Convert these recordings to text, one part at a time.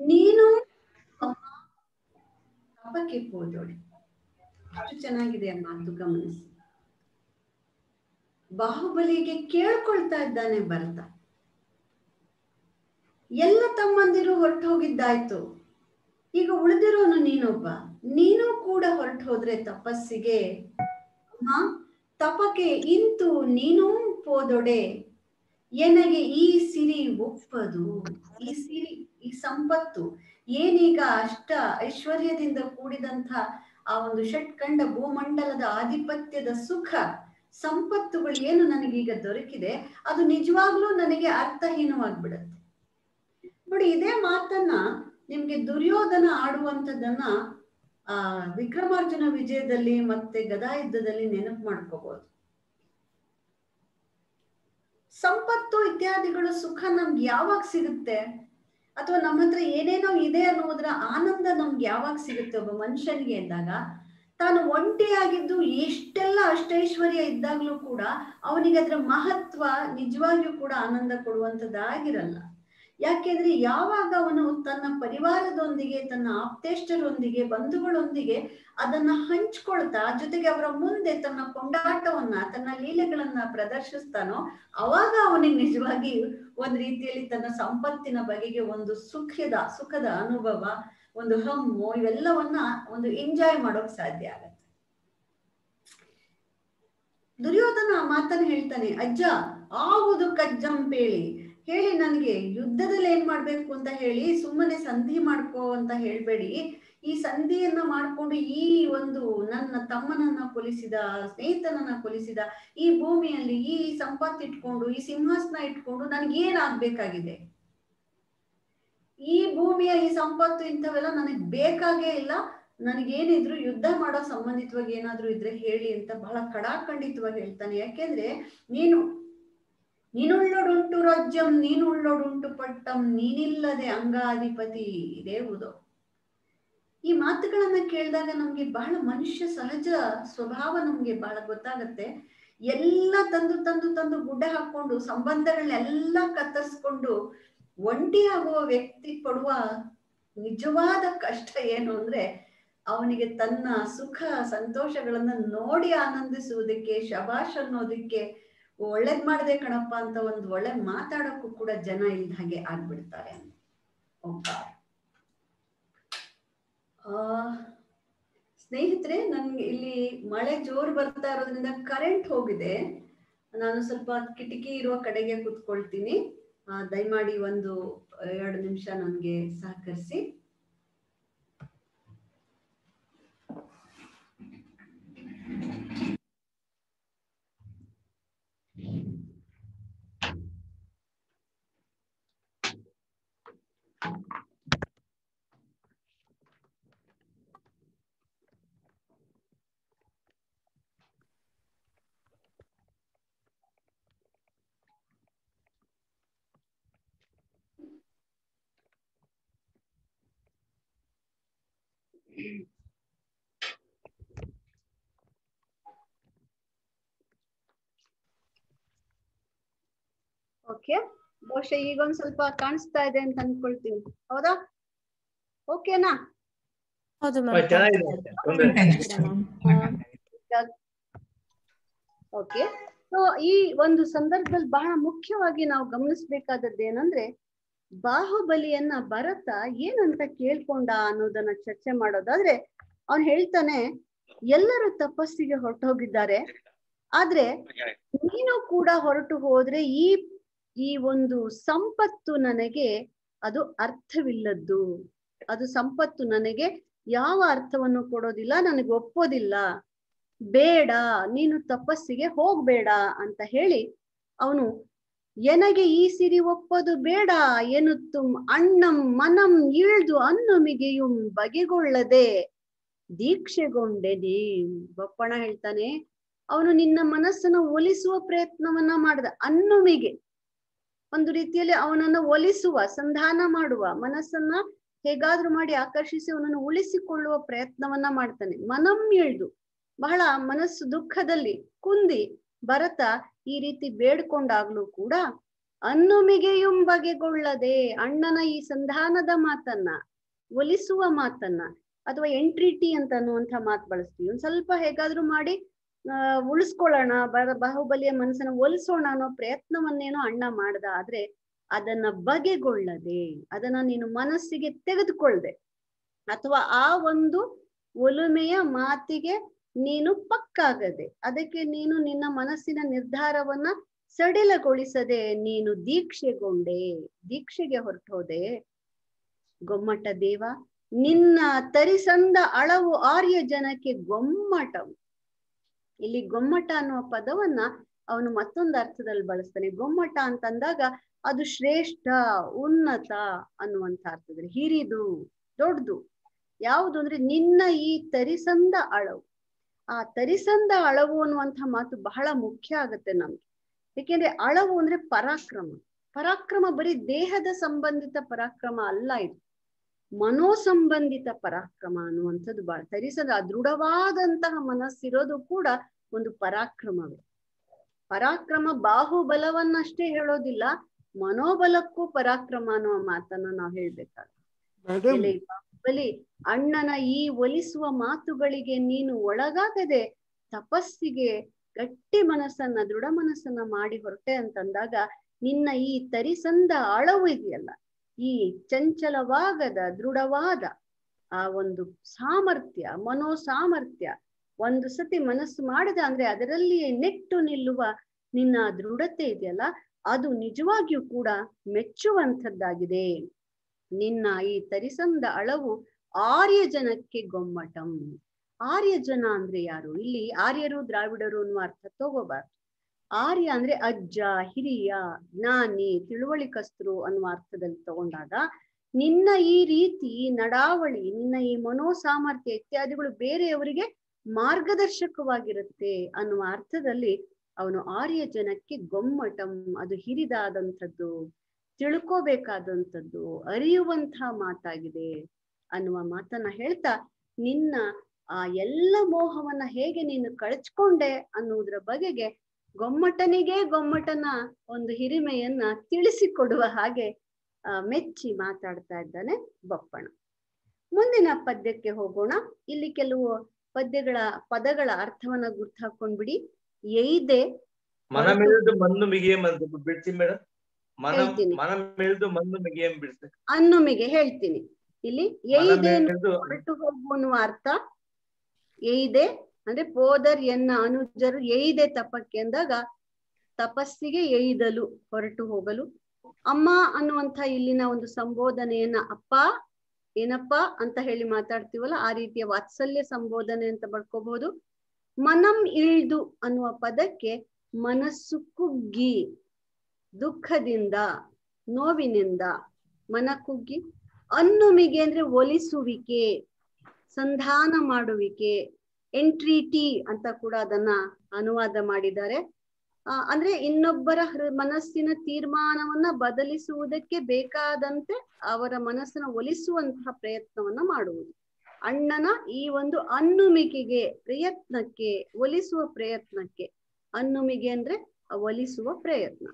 ನೀನು ತಪಕ್ಕೆ ಹೋದೋಳೆ ಎಷ್ಟು ಚೆನ್ನಾಗಿದೆ ಆ ಮಾತು ಗಮನಿಸಿ ಬಾಹುಬಲಿಗೆ ಕೇಳ್ಕೊಳ್ತಾ ಇದ್ದಾನೆ ಭರತ ಎಲ್ಲ ತಮ್ಮಂದಿರು ಹೊರಟು ಹೋಗಿದ್ದಾಯ್ತು ಈಗ ಉಳಿದಿರೋನು ನೀನೊಬ್ಬ ನೀನು ಕೂಡ ಹೊರಟು ಹೋದ್ರೆ ತಪಸ್ಸಿಗೆ ಅಮ್ಮ ತಪಕ್ಕೆ ಇಂತು ನೀನು ಪೋದೊಡೆ ಎನಗೆ ಈ ಸಿರಿ ಒಪ್ಪದು ಈ ಸಿರಿ ಈ ಸಂಪತ್ತು ಏನೀಗ ಅಷ್ಟ ಐಶ್ವರ್ಯದಿಂದ ಕೂಡಿದಂಥ ಆ ಒಂದು ಷಟ್ಕಂಡ ಭೂಮಂಡಲದ ಆಧಿಪತ್ಯದ ಸುಖ ಸಂಪತ್ತುಗಳು ಏನು ನನಗೀಗ ದೊರಕಿದೆ ಅದು ನಿಜವಾಗ್ಲೂ ನನಗೆ ಅರ್ಥಹೀನವಾಗ್ಬಿಡತ್ತೆ ನೋಡಿ ಇದೇ ಮಾತನ್ನ ನಿಮ್ಗೆ ದುರ್ಯೋಧನ ಆಡುವಂಥದ್ದನ್ನ ಆ ವಿಕ್ರಮಾರ್ಜುನ ವಿಜಯದಲ್ಲಿ ಮತ್ತೆ ಗದಾಯುದ್ಧದಲ್ಲಿ ನೆನಪು ಮಾಡ್ಕೋಬಹುದು ಸಂಪತ್ತು ಇತ್ಯಾದಿಗಳು ಸುಖ ನಮ್ಗೆ ಯಾವಾಗ ಸಿಗುತ್ತೆ ಅಥವಾ ನಮ್ಮ ಹತ್ರ ಏನೇನೋ ಇದೆ ಅನ್ನೋದ್ರ ಆನಂದ ನಮ್ಗೆ ಯಾವಾಗ ಸಿಗುತ್ತೆ ಒಬ್ಬ ಮನುಷ್ಯನಿಗೆ ಎಂದಾಗ ತಾನು ಒಂಟಿಯಾಗಿದ್ದು ಎಷ್ಟೆಲ್ಲ ಅಷ್ಟೈಶ್ವರ್ಯ ಇದ್ದಾಗ್ಲೂ ಕೂಡ ಅವನಿಗೆ ಅದರ ಮಹತ್ವ ನಿಜವಾಗಿಯೂ ಕೂಡ ಆನಂದ ಕೊಡುವಂಥದ್ದಾಗಿರಲ್ಲ ಯಾಕೆಂದ್ರೆ ಯಾವಾಗ ಅವನು ತನ್ನ ಪರಿವಾರದೊಂದಿಗೆ ತನ್ನ ಆಪ್ತೇಷ್ಟರೊಂದಿಗೆ ಬಂಧುಗಳೊಂದಿಗೆ ಅದನ್ನ ಹಂಚ್ಕೊಳ್ತಾ ಜೊತೆಗೆ ಅವರ ಮುಂದೆ ತನ್ನ ಕೊಂಡಾಟವನ್ನ ತನ್ನ ಲೀಲೆಗಳನ್ನ ಪ್ರದರ್ಶಿಸ್ತಾನೋ ಅವಾಗ ಅವನಿಗೆ ನಿಜವಾಗಿ ಒಂದ್ ರೀತಿಯಲ್ಲಿ ತನ್ನ ಸಂಪತ್ತಿನ ಬಗೆಗೆ ಒಂದು ಸುಖದ ಸುಖದ ಅನುಭವ ಒಂದು ಹಮ್ಮು ಇವೆಲ್ಲವನ್ನ ಒಂದು ಎಂಜಾಯ್ ಮಾಡೋಕ್ ಸಾಧ್ಯ ಆಗತ್ತೆ ದುರ್ಯೋಧನ ಆ ಮಾತನ್ನ ಹೇಳ್ತಾನೆ ಅಜ್ಜ ಆವುದು ಕಜ್ಜಂಪೇಳಿ ಹೇಳಿ ನನಗೆ ಯುದ್ಧದಲ್ಲಿ ಏನ್ ಮಾಡ್ಬೇಕು ಅಂತ ಹೇಳಿ ಸುಮ್ಮನೆ ಸಂಧಿ ಮಾಡ್ಕೋ ಅಂತ ಹೇಳ್ಬೇಡಿ ಈ ಸಂಧಿಯನ್ನ ಮಾಡ್ಕೊಂಡು ಈ ಒಂದು ನನ್ನ ತಮ್ಮನನ್ನ ಕೊಲಿಸಿದ ಸ್ನೇಹಿತನನ್ನ ಕೊಲಿಸಿದ ಈ ಭೂಮಿಯಲ್ಲಿ ಈ ಸಂಪತ್ತು ಇಟ್ಕೊಂಡು ಈ ಸಿಂಹಾಸನ ಇಟ್ಕೊಂಡು ನನ್ಗೆ ಏನಾಗ್ಬೇಕಾಗಿದೆ ಈ ಭೂಮಿಯ ಈ ಸಂಪತ್ತು ಇಂಥವೆಲ್ಲ ನನಗ್ ಬೇಕಾಗೇ ಇಲ್ಲ ನನಗೇನಿದ್ರು ಯುದ್ಧ ಮಾಡೋ ಸಂಬಂಧಿತವಾಗಿ ಏನಾದ್ರೂ ಇದ್ರೆ ಹೇಳಿ ಅಂತ ಬಹಳ ಕಡಾಖಂಡಿತವಾಗಿ ಹೇಳ್ತಾನೆ ಯಾಕೆಂದ್ರೆ ನೀನು ನೀನುಳ್ಳೊಡುಂಟು ರಾಜ್ಯಂ ನೀನುಳ್ಳೊಡುಂಟು ಪಟ್ಟಂ ನೀನಿಲ್ಲದೆ ಅಂಗಾಧಿಪತಿ ಇದೇವುದೋ ಈ ಮಾತುಗಳನ್ನ ಕೇಳಿದಾಗ ನಮ್ಗೆ ಬಹಳ ಮನುಷ್ಯ ಸಹಜ ಸ್ವಭಾವ ನಮ್ಗೆ ಬಹಳ ಗೊತ್ತಾಗತ್ತೆ ಎಲ್ಲ ತಂದು ತಂದು ತಂದು ಗುಡ್ಡೆ ಹಾಕೊಂಡು ಸಂಬಂಧಗಳನ್ನೆಲ್ಲ ಕತ್ತರಿಸ್ಕೊಂಡು ಒಂಟಿ ಆಗುವ ವ್ಯಕ್ತಿ ಪಡುವ ನಿಜವಾದ ಕಷ್ಟ ಏನು ಅಂದ್ರೆ ಅವನಿಗೆ ತನ್ನ ಸುಖ ಸಂತೋಷಗಳನ್ನ ನೋಡಿ ಆನಂದಿಸುವುದಕ್ಕೆ ಶಬಾಷ್ ಅನ್ನೋದಕ್ಕೆ ಒಳ್ಳೇದ್ ಮಾಡ್ದೆ ಕಣಪ್ಪ ಅಂತ ಒಂದು ಒಳ್ಳೆ ಮಾತಾಡೋಕ್ಕೂ ಕೂಡ ಜನ ಇಲ್ದ ಹಾಗೆ ಆಗ್ಬಿಡ್ತಾರೆ ಓಂಕಾರ ಆ ಸ್ನೇಹಿತರೆ ನನ್ಗೆ ಇಲ್ಲಿ ಮಳೆ ಜೋರು ಬರ್ತಾ ಇರೋದ್ರಿಂದ ಕರೆಂಟ್ ಹೋಗಿದೆ ನಾನು ಸ್ವಲ್ಪ ಕಿಟಕಿ ಇರುವ ಕಡೆಗೆ ಕೂತ್ಕೊಳ್ತೀನಿ ಆ, ದಯಮಾಡಿ ಒಂದು ಎರಡು ನಿಮಿಷ ನನಗೆ ಸಹಕರಿಸಿ ಓಕೆ ಬಹುಶಃ ಈಗ ಒಂದ್ ಸ್ವಲ್ಪ ಕಾಣಿಸ್ತಾ ಇದೆ ಅಂತ ಅನ್ಕೊಳ್ತೀನಿ ಹೌದಾ ಓಕೆನಾ ಹೌದು ಹೌದು, ಚೆನ್ನಾಗಿದೆ ತೊಂದ್ರೆ ಓಕೆ ಸೊ ಈ ಒಂದು ಸಂದರ್ಭದಲ್ಲಿ ಬಹಳ ಮುಖ್ಯವಾಗಿ ನಾವು ಗಮನಿಸ್ಬೇಕಾದದ್ದು ಏನಂದ್ರೆ ಬಾಹುಬಲಿಯನ್ನ ಭರತ ಏನಂತ ಕೇಳ್ಕೊಂಡ ಅನ್ನೋದನ್ನ ಚರ್ಚೆ ಮಾಡೋದಾದ್ರೆ ಅವನ್ ಹೇಳ್ತಾನೆ ಎಲ್ಲರೂ ತಪಸ್ಸಿಗೆ ಹೊರಟೋಗಿದ್ದಾರೆ ಆದ್ರೆ ನೀನು ಕೂಡ ಹೊರಟು ಹೋದ್ರೆ ಈ ಈ ಒಂದು ಸಂಪತ್ತು ನನಗೆ ಅದು ಅರ್ಥವಿಲ್ಲದ್ದು ಅದು ಸಂಪತ್ತು ನನಗೆ ಯಾವ ಅರ್ಥವನ್ನು ಕೊಡೋದಿಲ್ಲ ನನಗೆ ಒಪ್ಪೋದಿಲ್ಲ ಬೇಡ ನೀನು ತಪಸ್ಸಿಗೆ ಹೋಗ್ಬೇಡ ಅಂತ ಹೇಳಿ ಅವನು ಎನಗೆ ಈ ಸಿರಿ ಒಪ್ಪದು ಬೇಡ ಎನ್ನುತ್ತುಂ ಅಣ್ಣಂ ಮನಂ ಇಳ್ದು ಅನ್ನುಮಿಗೆಯುಂ ಬಗೆಗೊಳ್ಳದೆ ದೀಕ್ಷೆಗೊಂಡೆನೆ ಬಪ್ಪಣ ಹೇಳ್ತಾನೆ ಅವನು ನಿನ್ನ ಮನಸ್ಸನ್ನು ಒಲಿಸುವ ಪ್ರಯತ್ನವನ್ನ ಮಾಡಿದ ಅನ್ನುಮಿಗೆ ಒಂದು ರೀತಿಯಲ್ಲಿ ಅವನನ್ನ ಒಲಿಸುವ ಸಂಧಾನ ಮಾಡುವ ಮನಸ್ಸನ್ನ ಹೇಗಾದ್ರೂ ಮಾಡಿ ಆಕರ್ಷಿಸಿ ಅವನನ್ನು ಉಳಿಸಿಕೊಳ್ಳುವ ಪ್ರಯತ್ನವನ್ನ ಮಾಡ್ತಾನೆ ಮನಂ ಎಳ್ದು ಬಹಳ ಮನಸ್ಸು ದುಃಖದಲ್ಲಿ ಕುಂದಿ ಭರತ ಈ ರೀತಿ ಬೇಡ್ಕೊಂಡಾಗ್ಲೂ ಕೂಡ ಅನ್ನುಮಿಗೆಯುಂ ಬಗೆಗೊಳ್ಳದೆ ಅಣ್ಣನ ಈ ಸಂಧಾನದ ಮಾತನ್ನ ಒಲಿಸುವ ಮಾತನ್ನ ಅಥವಾ ಎಂಟ್ರಿಟಿ ಅಂತ ಅನ್ನುವಂಥ ಮಾತು ಬಳಸ್ತೀವಿ ಒಂದ್ ಸ್ವಲ್ಪ ಹೇಗಾದ್ರೂ ಮಾಡಿ ಆ ಉಳಿಸ್ಕೊಳ್ಳೋಣ ಬರ ಬಾಹುಬಲಿಯ ಮನಸ್ಸನ್ನ ಒಲಿಸೋಣ ಅನ್ನೋ ಪ್ರಯತ್ನವನ್ನೇನೋ ಅಣ್ಣ ಮಾಡ್ದ ಆದ್ರೆ ಅದನ್ನ ಬಗೆಗೊಳ್ಳದೆ ಅದನ್ನ ನೀನು ಮನಸ್ಸಿಗೆ ತೆಗೆದುಕೊಳ್ದೆ ಅಥವಾ ಆ ಒಂದು ಒಲುಮೆಯ ಮಾತಿಗೆ ನೀನು ಪಕ್ಕಾಗದೆ ಅದಕ್ಕೆ ನೀನು ನಿನ್ನ ಮನಸ್ಸಿನ ನಿರ್ಧಾರವನ್ನ ಸಡಿಲಗೊಳಿಸದೆ ನೀನು ದೀಕ್ಷೆಗೊಂಡೆ ದೀಕ್ಷೆಗೆ ಹೊರಟೋದೆ ಗೊಮ್ಮಟ ದೇವ ನಿನ್ನ ತರಿಸಂದ ಅಳವು ಆರ್ಯ ಜನಕ್ಕೆ ಗೊಮ್ಮಟವು ಇಲ್ಲಿ ಗೊಮ್ಮಟ ಅನ್ನುವ ಪದವನ್ನ ಅವನು ಮತ್ತೊಂದು ಅರ್ಥದಲ್ಲಿ ಬಳಸ್ತಾನೆ ಗೊಮ್ಮಟ ಅಂತಂದಾಗ ಅದು ಶ್ರೇಷ್ಠ ಉನ್ನತ ಅನ್ನುವಂಥ ಅರ್ಥದಲ್ಲಿ ಹಿರಿದು ದೊಡ್ಡದು ಯಾವುದು ಅಂದ್ರೆ ನಿನ್ನ ಈ ತರಿಸಂದ ಅಳವು ಆ ತರಿಸಂದ ಅಳವು ಅನ್ನುವಂಥ ಮಾತು ಬಹಳ ಮುಖ್ಯ ಆಗತ್ತೆ ನಮ್ಗೆ ಯಾಕೆಂದ್ರೆ ಅಳವು ಅಂದ್ರೆ ಪರಾಕ್ರಮ ಪರಾಕ್ರಮ ಬರೀ ದೇಹದ ಸಂಬಂಧಿತ ಪರಾಕ್ರಮ ಅಲ್ಲ ಇದು ಮನೋಸಂಬಂಧಿತ ಪರಾಕ್ರಮ ಅನ್ನುವಂಥದ್ದು ಬಹಳ ತರಿಸದ ದೃಢವಾದಂತಹ ಮನಸ್ಸಿರೋದು ಕೂಡ ಒಂದು ಪರಾಕ್ರಮವೇ ಪರಾಕ್ರಮ ಬಾಹುಬಲವನ್ನಷ್ಟೇ ಹೇಳೋದಿಲ್ಲ ಮನೋಬಲಕ್ಕೂ ಪರಾಕ್ರಮ ಅನ್ನುವ ಮಾತನ್ನ ನಾವು ಹೇಳ್ಬೇಕಾಗುತ್ತೆ ಎಲೆ ಬಾಹುಬಲಿ ಅಣ್ಣನ ಈ ಒಲಿಸುವ ಮಾತುಗಳಿಗೆ ನೀನು ಒಳಗಾಗದೆ ತಪಸ್ಸಿಗೆ ಗಟ್ಟಿ ಮನಸ್ಸನ್ನ ದೃಢ ಮನಸ್ಸನ್ನ ಮಾಡಿ ಹೊರಟೆ ಅಂತಂದಾಗ ನಿನ್ನ ಈ ತರಿಸಂದ ಅಳವು ಇದೆಯಲ್ಲ ಈ ಚಂಚಲವಾಗದ ದೃಢವಾದ ಆ ಒಂದು ಸಾಮರ್ಥ್ಯ ಮನೋ ಸಾಮರ್ಥ್ಯ ಒಂದು ಸತಿ ಮನಸ್ಸು ಮಾಡಿದ ಅಂದ್ರೆ ಅದರಲ್ಲಿಯೇ ನೆಟ್ಟು ನಿಲ್ಲುವ ನಿನ್ನ ದೃಢತೆ ಇದೆಯಲ್ಲ ಅದು ನಿಜವಾಗಿಯೂ ಕೂಡ ಮೆಚ್ಚುವಂಥದ್ದಾಗಿದೆ ನಿನ್ನ ಈ ತರಿಸಂದ ಅಳವು ಆರ್ಯ ಜನಕ್ಕೆ ಗೊಮ್ಮಟಂ ಆರ್ಯ ಜನ ಅಂದ್ರೆ ಯಾರು ಇಲ್ಲಿ ಆರ್ಯರು ದ್ರಾವಿಡರು ಅನ್ನುವ ಅರ್ಥ ತಗೋಬಾರ್ದು ಆರ್ಯ ಅಂದ್ರೆ ಅಜ್ಜ ಹಿರಿಯ ಜ್ಞಾನಿ ತಿಳುವಳಿಕಸ್ತರು ಅನ್ನುವ ಅರ್ಥದಲ್ಲಿ ತಗೊಂಡಾಗ ನಿನ್ನ ಈ ರೀತಿ ನಡಾವಳಿ ನಿನ್ನ ಈ ಮನೋ ಸಾಮರ್ಥ್ಯ ಇತ್ಯಾದಿಗಳು ಬೇರೆಯವರಿಗೆ ಮಾರ್ಗದರ್ಶಕವಾಗಿರುತ್ತೆ ಅನ್ನುವ ಅರ್ಥದಲ್ಲಿ ಅವನು ಆರ್ಯ ಜನಕ್ಕೆ ಗೊಮ್ಮಟಂ ಅದು ಹಿರಿದಾದಂಥದ್ದು ತಿಳ್ಕೋಬೇಕಾದಂಥದ್ದು ಅರಿಯುವಂತಹ ಮಾತಾಗಿದೆ ಅನ್ನುವ ಮಾತನ್ನ ಹೇಳ್ತಾ ನಿನ್ನ ಆ ಎಲ್ಲ ಮೋಹವನ್ನ ಹೇಗೆ ನೀನು ಕಳಚ್ಕೊಂಡೆ ಅನ್ನುವುದರ ಬಗೆಗೆ ಗೊಮ್ಮಟನಿಗೆ ಗೊಮ್ಮಟನ ಒಂದು ಹಿರಿಮೆಯನ್ನ ತಿಳಿಸಿಕೊಡುವ ಹಾಗೆ ಆ ಮೆಚ್ಚಿ ಮಾತಾಡ್ತಾ ಇದ್ದಾನೆ ಬಪ್ಪಣ ಮುಂದಿನ ಪದ್ಯಕ್ಕೆ ಹೋಗೋಣ ಇಲ್ಲಿ ಕೆಲವು ಪದ್ಯಗಳ ಪದಗಳ ಅರ್ಥವನ್ನ ಗುರ್ತು ಹಾಕೊಂಡ್ಬಿಡಿ ಎಯ್ದೆ ಮನಮಿಳಿದು ಮಣ್ಣು ಮಿಗಿಯಂ ಅಂತ ಬಿಡ್ತೀನಿ ಮೇಡಮ್ ಮನ ಹೇಳ್ತೀನಿ. ಮನಮಿಳಿದು ಮಣ್ಣು ಮಿಗಿಯಂ ಬಿಡ್ತೆ ಅನ್ನುಮಿಗೆ ಹೇಳ್ತೀನಿ ಇಲ್ಲಿ ಎಯ್ದೆ ಮನಮಿಳಿದು ಹೊರಟು ಹೋಗು ಅನ್ನುವ ಅರ್ಥ ಎಯ್ದೆ ಅಂದ್ರೆ ಪೋದರ್ ಎನ್ನ ಅನುಜರು ಎಯ್ದೆ ತಪಕ್ಕೆ ಅಂದಾಗ ತಪಸ್ಸಿಗೆ ಎಯ್ದಲು ಹೊರಟು ಹೋಗಲು ಅಮ್ಮ ಅನ್ನುವಂಥ ಇಲ್ಲಿನ ಒಂದು ಸಂಬೋಧನೆಯನ್ನ ಅಪ್ಪ ಏನಪ್ಪ ಅಂತ ಹೇಳಿ ಮಾತಾಡ್ತೀವಲ್ಲ ಆ ರೀತಿಯ ವಾತ್ಸಲ್ಯ ಸಂಬೋಧನೆ ಅಂತ ಬರ್ಕೋಬಹುದು ಮನಂ ಇಳ್ದು ಅನ್ನುವ ಪದಕ್ಕೆ ಮನಸ್ಸು ಕುಗ್ಗಿ ದುಃಖದಿಂದ ನೋವಿನಿಂದ ಮನ ಕುಗ್ಗಿ ಅನ್ನುಮಿಗೆ ಅಂದ್ರೆ ಒಲಿಸುವಿಕೆ ಸಂಧಾನ ಮಾಡುವಿಕೆ ಎಂಟ್ರಿಟಿ ಅಂತ ಕೂಡ ಅದನ್ನ ಅನುವಾದ ಮಾಡಿದ್ದಾರೆ ಆ, ಅಂದ್ರೆ ಇನ್ನೊಬ್ಬರ ಹೃ- ಮನಸ್ಸಿನ ತೀರ್ಮಾನವನ್ನ ಬದಲಿಸುವುದಕ್ಕೆ ಬೇಕಾದಂತೆ ಅವರ ಮನಸ್ಸನ್ನ ಒಲಿಸುವಂತಹ ಪ್ರಯತ್ನವನ್ನ ಮಾಡುವುದು ಅಣ್ಣನ ಈ ಒಂದು ಅನ್ನುಮಿಕೆಗೆ ಪ್ರಯತ್ನಕ್ಕೆ ಒಲಿಸುವ ಪ್ರಯತ್ನಕ್ಕೆ ಅನ್ನುಮಿಗೆ ಅಂದ್ರೆ ಒಲಿಸುವ ಪ್ರಯತ್ನ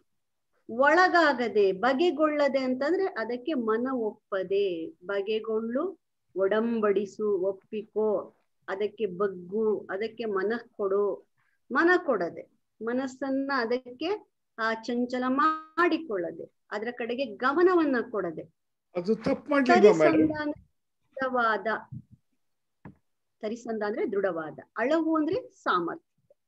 ಒಳಗಾಗದೆ ಬಗೆಗೊಳ್ಳದೆ ಅಂತಂದ್ರೆ ಅದಕ್ಕೆ ಮನ ಒಪ್ಪದೆ ಬಗೆಗೊಳ್ಳು ಒಡಂಬಡಿಸು ಒಪ್ಪಿಕೋ ಅದಕ್ಕೆ ಬಗ್ಗು ಅದಕ್ಕೆ ಮನ ಕೊಡು ಮನ ಕೊಡದೆ ಮನಸ್ಸನ್ನ ಅದಕ್ಕೆ ಆ ಚಂಚಲ ಮಾಡಿಕೊಳ್ಳದೆ ಅದರ ಕಡೆಗೆ ಗಮನವನ್ನ ಕೊಡದೆ ಅದು ತಪ್ಪು ಮಾಡ್ಲಿಲ್ವಾ ಮೇಡಮ್ ತರಿಸಂದ ಅಂದ್ರೆ ದೃಢವಾದ ತರಿಸಂದ ಅಂದ್ರೆ ದೃಢವಾದ ಅಳವು ಅಂದ್ರೆ ಸಾಮರ್ಥ್ಯ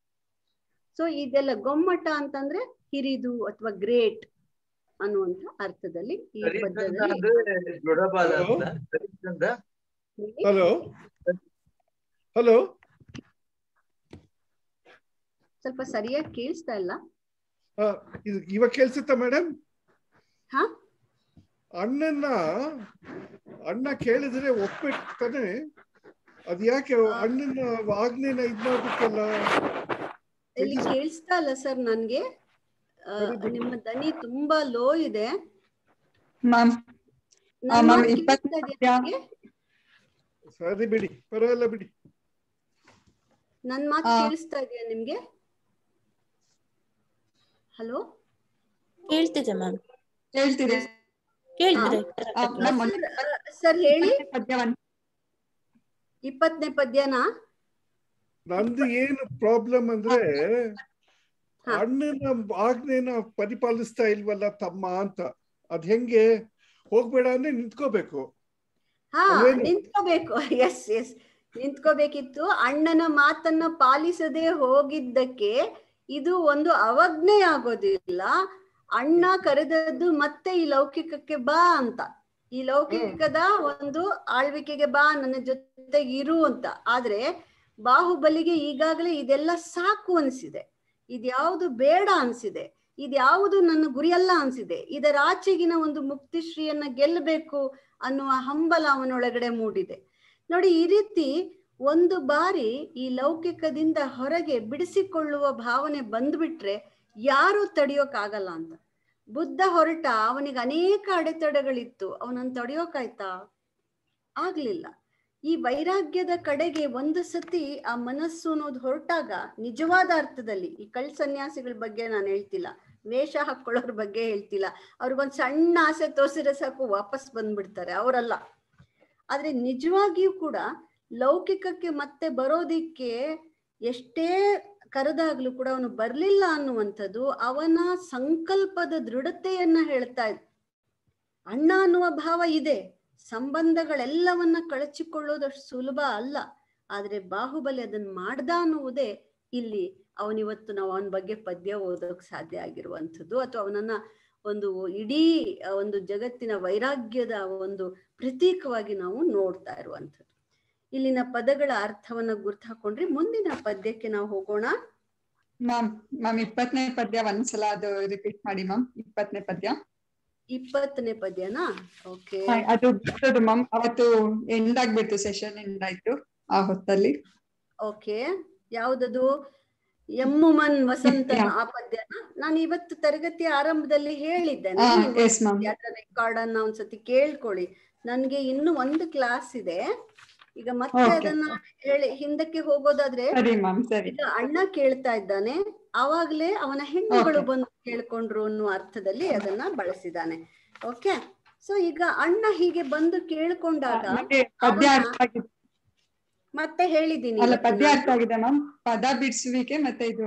ಸೊ ಇದೆಲ್ಲ ಗೊಮ್ಮಟ ಅಂತಂದ್ರೆ ಹಿರಿದು ಅಥವಾ ಗ್ರೇಟ್ ಅನ್ನುವಂತ ಅರ್ಥದಲ್ಲಿ ಈ ಸರಿಸಂದ ಪದ್ಯದಲ್ಲಿ ಅಂದ್ರೆ ದೃಢವಾದ ಅಂತ ಸರಿಸಂದ ಹೇಳಿ. ಹಲೋ ಹಲೋ ಸ್ವಲ್ಪ ಸರಿಯಾಗಿ ಕೇಳಿಸ್ತಾ ಇಲ್ಲ ಇದು ಇವಾಗ ಕೇಳ್ಸುತ್ತಾ ಮೇಡಮ್ ಹಾ ಅಣ್ಣನ್ನ ಅಣ್ಣ ಕೇಳಿದ್ರೆ ಒಪ್ಪಿಡ್ತಾನೆ ಅದ್ ಯಾಕೆ ಅಣ್ಣನ ಆಜ್ಞೆನ ಇದ್ ಮಾಡ್ಬೇಕಲ್ಲ ಇಲ್ಲಿ ಕೇಳಿಸ್ತಾ ಇಲ್ಲ ಸರ್ ನನ್ಗೆ ಆ, ನಿಮ್ಮ ದನಿ ತುಂಬಾ ಲೋ ಇದೆ ಮ್ಯಾಮ್ ನನ್ ಮ್ಯಾಮ್, ಮಾತ್ ಇಪ್ಪತ್ತು ಕೇಳಿಸ್ತಾ ಇದೆಯಾ ನಿಮ್ಗೆ? ಸರಿ ಬಿಡಿ ಪರವಾಗಿಲ್ಲ ಬಿಡಿ ನನ್ ಮಾತು ಆ. ಕೇಳಿಸ್ತಾ ಇದೆಯಾ ನಿಮ್ಗೆ ಹಲೋ ಕೇಳ್ತಿದೆ ಮ್ಯಾಮ್ ಹೇಳ್ತೀರಿ ಕೇಳ್ತಿದೆ ಆ, ಮ್ಯಾಮ್ ಒಂದು ಸರ್ ಹೇಳಿ ಪದ್ಯ ಒಂದ್ ಇಪ್ಪತ್ತನೇ ಪದ್ಯನಾ ನಂದು ಏನು ಪ್ರಾಬ್ಲಮ್ ಅಂದ್ರೆ ಹಾ. ಅಣ್ಣನ ಆಜ್ಞೆನ ಪರಿಪಾಲಿಸ್ತಾ ಇಲ್ವಲ್ಲ ತಮ್ಮ ಅಂತ ಅದ್ ಹೆಂಗೆ ಹೋಗ್ಬೇಡ ಅಂದ್ರೆ ನಿಂತ್ಕೋಬೇಕು ಹಾ ಅದೇನು? ನಿಂತ್ಕೋಬೇಕು ಎಸ್ ಎಸ್ ನಿಂತ್ಕೋಬೇಕಿತ್ತು ಅಣ್ಣನ ಮಾತನ್ನ ಪಾಲಿಸದೆ ಹೋಗಿದ್ದಕ್ಕೆ ಇದು ಒಂದು ಅವಜ್ಞೆ ಆಗೋದಿಲ್ಲ ಅಣ್ಣ ಕರೆದದ್ದು ಮತ್ತೆ ಈ ಲೌಕಿಕಕ್ಕೆ ಬಾ ಅಂತ ಈ ಲೌಕಿಕದ ಒಂದು ಆಳ್ವಿಕೆಗೆ ಬಾ ನನ್ನ ಜೊತೆಗೆ ಇರು ಅಂತ ಆದ್ರೆ ಬಾಹುಬಲಿಗೆ ಈಗಾಗಲೇ ಇದೆಲ್ಲ ಸಾಕು ಅನ್ಸಿದೆ ಇದ್ಯಾವುದು ಬೇಡ ಅನ್ಸಿದೆ ಇದ್ಯಾವುದು ನನ್ನ ಗುರಿಯಲ್ಲ ಅನ್ಸಿದೆ ಇದರ ಆಚೆಗಿನ ಒಂದು ಮುಕ್ತಿಶ್ರೀಯನ್ನ ಗೆಲ್ಲಬೇಕು ಅನ್ನುವ ಹಂಬಲ ಅವನೊಳಗಡೆ ಮೂಡಿದೆ ನೋಡಿ ಈ ರೀತಿ ಒಂದು ಬಾರಿ ಈ ಲೌಕಿಕದಿಂದ ಹೊರಗೆ ಬಿಡಿಸಿಕೊಳ್ಳುವ ಭಾವನೆ ಬಂದ್ಬಿಟ್ರೆ ಯಾರು ತಡೆಯೋಕ್ಕಾಗಲ್ಲ ಅಂತ ಬುದ್ಧ ಹೊರಟ ಅವನಿಗೆ ಅನೇಕ ಅಡೆತಡೆಗಳಿತ್ತು ಅವನನ್ನು ತಡೆಯೋಕಾಯ್ತಾ ಆಗ್ಲಿಲ್ಲ ಈ ವೈರಾಗ್ಯದ ಕಡೆಗೆ ಒಂದು ಸತಿ ಆ ಮನಸ್ಸು ಅನ್ನೋದು ಹೊರಟಾಗ ನಿಜವಾದ ಅರ್ಥದಲ್ಲಿ ಈ ಕಳ್ ಸನ್ಯಾಸಿಗಳ ಬಗ್ಗೆ ನಾನು ಹೇಳ್ತಿಲ್ಲ ವೇಷ ಹಾಕೊಳ್ಳೋರ್ ಬಗ್ಗೆ ಹೇಳ್ತಿಲ್ಲ ಅವ್ರಿಗೊಂದ್ ಸಣ್ಣ ಆಸೆ ತೋರಿಸಿದ್ರೆ ಸಾಕು ವಾಪಸ್ ಬಂದ್ಬಿಡ್ತಾರೆ ಅವರಲ್ಲ ಆದ್ರೆ ನಿಜವಾಗಿಯೂ ಕೂಡ ಲೌಕಿಕಕ್ಕೆ ಮತ್ತೆ ಬರೋದಿಕ್ಕೆ ಎಷ್ಟೇ ಕರೆದಾಗ್ಲೂ ಕೂಡ ಅವನು ಬರ್ಲಿಲ್ಲ ಅನ್ನುವಂಥದ್ದು ಅವನ ಸಂಕಲ್ಪದ ದೃಢತೆಯನ್ನ ಹೇಳ್ತಾ ಇದೆ ಅಣ್ಣ ಅನ್ನುವ ಭಾವ ಇದೆ ಸಂಬಂಧಗಳೆಲ್ಲವನ್ನ ಕಳಚಿಕೊಳ್ಳೋದಷ್ಟು ಸುಲಭ ಅಲ್ಲ ಆದ್ರೆ ಬಾಹುಬಲಿ ಅದನ್ನ ಮಾಡ್ದ ಅನ್ನುವುದೇ ಇಲ್ಲಿ ಅವನಿವತ್ತು ನಾವು ಅವನ ಬಗ್ಗೆ ಪದ್ಯ ಓದೋಕ್ ಸಾಧ್ಯ ಆಗಿರುವಂಥದ್ದು ಅಥವಾ ಅವನನ್ನ ಒಂದು ಇಡೀ ಆ ಒಂದು ಜಗತ್ತಿನ ವೈರಾಗ್ಯದ ಒಂದು ಪ್ರತೀಕವಾಗಿ ನಾವು ನೋಡ್ತಾ ಇರುವಂಥದ್ದು ಇಲ್ಲಿನ ಪದಗಳ ಅರ್ಥವನ್ನ ಗುರ್ತು ಹಾಕೊಂಡ್ರೆ ಮುಂದಿನ ಪದ್ಯಕ್ಕೆ ನಾವು ಹೋಗೋಣ ಮ್ಯಾಮ್ ಮ್ಯಾಮ್ ಇಪ್ಪತ್ತನೇ ಪದ್ಯ ಒಂದ್ಸಲ ಅದು ರಿಪೀಟ್ ಮಾಡಿ ಮ್ಯಾಮ್ ಇಪ್ಪತ್ತನೇ ಪದ್ಯ ಇಪ್ಪತ್ತನೇ ಪದ್ಯನಾ ಓಕೆ ಹಾ, ಅದು ಬಿಟ್ಟದ್ದು ಮ್ಯಾಮ್ ಅವತ್ತು ಎಂಡ್ ಆಗ್ಬಿಡ್ತು ಸೆಷನ್ ಎಂಡ್ ಆಯ್ತು ಆ ಹೊತ್ತಲ್ಲಿ ಓಕೆ ಯಾವ್ದದು ಎಮ್ಮುಮನ್ ವಸಂತನ Yeah. ಆ ಪದ್ಯನ ನಾನು ಇವತ್ತು ತರಗತಿ ಆರಂಭದಲ್ಲಿ ಹೇಳಿದ್ದೇನೆ ಹಾ ನಿಮ್ಗೆ ಎಸ್ ಮ್ಯಾಮ್ ಅದರ ರೆಕಾರ್ಡ್ ಅನ್ನ ಒಂದ್ಸತಿ ಕೇಳ್ಕೊಳ್ಳಿ ನನ್ಗೆ ಇನ್ನು ಒಂದು ಕ್ಲಾಸ್ ಇದೆ ಈಗ ಮತ್ತೆ Okay. ಅದನ್ನ ಹೇಳಿ ಹಿಂದಕ್ಕೆ ಹೋಗೋದಾದ್ರೆ ಸರಿ ಮ್ಯಾಮ್ ಸರಿ ಈಗ ಅಣ್ಣ ಕೇಳ್ತಾ ಇದ್ದಾನೆ ಆವಾಗ್ಲೇ ಅವನ ಹೆಣ್ಣುಗಳು Okay. ಬಂದು ಕೇಳ್ಕೊಂಡ್ರು ಅನ್ನುವ ಅರ್ಥದಲ್ಲಿ ಅದನ್ನ ಬಳಸಿದ್ದಾನೆ ಓಕೆ ಸೊ ಈಗ ಅಣ್ಣ ಹೀಗೆ ಬಂದು ಕೇಳ್ಕೊಂಡಾಗ ನನಗೆ ಪದ್ಯ ಅವನ- ಅರ್ಥ ಆಗಿದೆ ಮತ್ತೆ ಹೇಳಿದ್ದೀನಿ ಅಲ್ಲ ಇವತ್ತು ಪದ್ಯ ನಾನು. ಅರ್ಥ ಆಗಿದೆ ಮ್ಯಾಮ್ ಪದ ಬಿಡಿಸುವಿಕೆ ಮತ್ತೆ ಇದು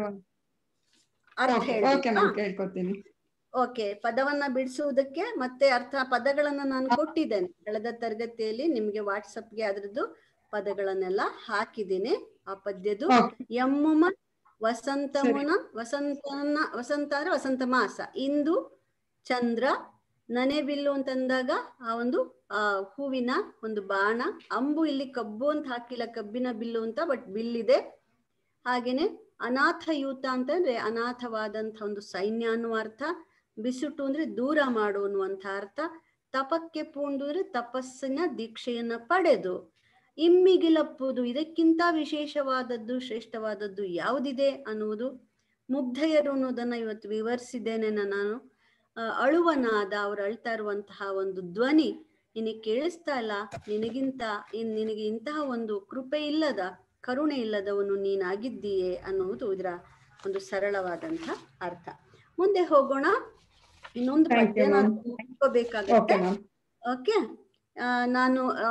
ಅರ್ಥ ಓಕೆ ಹೇಳ್ಬೇಕಾ? ಮ್ಯಾಮ್ ಕೇಳ್ಕೊತೀನಿ ಓಕೆ ಪದವನ್ನ ಬಿಡಿಸುವುದಕ್ಕೆ ಮತ್ತೆ ಅರ್ಥ ಪದಗಳನ್ನ ನಾನು ಕೊಟ್ಟಿದ್ದೇನೆ ಕಳೆದ ತರಗತಿಯಲ್ಲಿ ನಿಮ್ಗೆ ವಾಟ್ಸಪ್ಗೆ ಅದ್ರದ್ದು ಪದಗಳನ್ನೆಲ್ಲ ಹಾಕಿದ್ದೀನಿ ಆ ಪದ್ಯದು ಓಕೆ ಎಮ್ಮುಮ ವಸಂತಮುನ ವಸಂತನ ವಸಂತ ಅಂದ್ರೆ ವಸಂತ ಮಾಸ ಇಂದು ಚಂದ್ರ ನನೆಬಿಲ್ಲು ಅಂತಂದಾಗ ಆ ಒಂದು ಆ ಹೂವಿನ ಒಂದು ಬಾಣ ಅಂಬು ಇಲ್ಲಿ ಕಬ್ಬು ಅಂತ ಹಾಕಿಲ್ಲ ಕಬ್ಬಿನ ಬಿಲ್ಲು ಅಂತ ಬಟ್ ಬಿಲ್ಲಿದೆ ಹಾಗೇನೆ ಅನಾಥಯೂತ ಅಂತಂದ್ರೆ ಅನಾಥವಾದಂಥ ಒಂದು ಸೈನ್ಯ ಅನ್ನುವ ಅರ್ಥ ಬಿಸುಟು ಅಂದ್ರೆ ದೂರ ಮಾಡು ಅನ್ನುವಂಥ ಅರ್ಥ ತಪಕ್ಕೆ ಪೂಂಡು ಅಂದ್ರೆ ತಪಸ್ಸಿನ ದೀಕ್ಷೆಯನ್ನ ಪಡೆದು ಇಮ್ಮಿಗಿಲಪ್ಪುದು ಇದಕ್ಕಿಂತ ವಿಶೇಷವಾದದ್ದು ಶ್ರೇಷ್ಠವಾದದ್ದು ಯಾವುದಿದೆ ಅನ್ನುವುದು ಮುಗ್ಧೆಯರು ಅನ್ನೋದನ್ನ ಇವತ್ತು ವಿವರಿಸಿದ್ದೇನೆ ನಾನು ಆ, ಅಳುವನಾದ ಅವ್ರು ಅಳ್ತಾ ಇರುವಂತಹ ಒಂದು ಧ್ವನಿ ನಿನಗೆ ಕೇಳಿಸ್ತಾ ಇಲ್ಲ ನಿನಗಿಂತ ಇನ್ ನಿನಗೆ ಇಂತಹ ಒಂದು ಕೃಪೆ ಇಲ್ಲದ ಕರುಣೆ ಇಲ್ಲದವನು ನೀನಾಗಿದ್ದೀಯೆ ಅನ್ನುವುದು ಇದರ ಒಂದು ಸರಳವಾದಂಥ ಅರ್ಥ ಮುಂದೆ ಹೋಗೋಣ ಇನ್ನೊಂದು Thank you, ಪದ್ಯ ನಾನು ma'am. ಓಕೆ ಓದ್ಕೋಬೇಕಾಗತ್ತೆ ಮ್ಯಾಮ್ ಓಕೆ ನಾನು ಆ,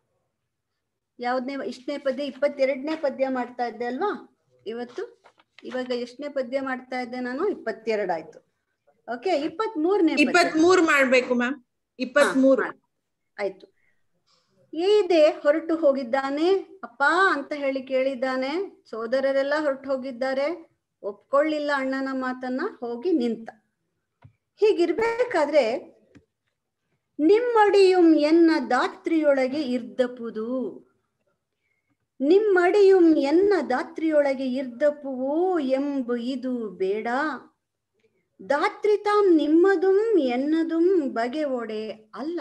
ಯಾವ್ದನೇ ಇಷ್ಟನೇ ಪದ್ಯ ಇಪ್ಪತ್ತೆರಡನೇ ಪದ್ಯ ಮಾಡ್ತಾ ಇದ್ದೆ ಅಲ್ವಾ ಇವತ್ತು ಇವಾಗ ಎಷ್ಟನೇ ಪದ್ಯ ಮಾಡ್ತಾ ಇದ್ದೆ ನಾನು ಇಪ್ಪತ್ತೆರಡಾಯ್ತು ಓಕೆ ಇಪ್ಪತ್ತ್ ಮೂರನೇ ಇಪ್ಪತ್ ಮೂರ್ ಮಾಡ್ಬೇಕು ಮ್ಯಾಮ್ ಇಪ್ಪತ್ ಮೂರು ಆಯ್ತು ಏದೆ ಹೊರಟು ಹೋಗಿದ್ದಾನೆ ಅಪ್ಪ ಅಂತ ಹೇಳಿ ಕೇಳಿದ್ದಾನೆ ಸೋದರರೆಲ್ಲ ಹೊರಟು ಹೋಗಿದ್ದಾರೆ ಒಪ್ಕೊಳ್ಳಿಲ್ಲ ಅಣ್ಣನ ಮಾತನ್ನ ಹೋಗಿ ನಿಂತ ಹೀಗಿರ್ಬೇಕಾದ್ರೆ ನಿಮ್ಮಡಿಯುಂ ಎನ್ನ ದಾತ್ರಿಯೊಳಗೆ ಇರ್ದಪುದು ನಿಮ್ಮಡಿಯುಂ ಎನ್ನ ದಾತ್ರಿಯೊಳಗೆ ಇರ್ದಪುವು ಎಂಬ ಇದು ಬೇಡ ದಾತ್ರಿತಾಂ ನಿಮ್ಮದುಂ ಎನ್ನದುಂ ಬಗೆ ಒಡೆ ಅಲ್ಲ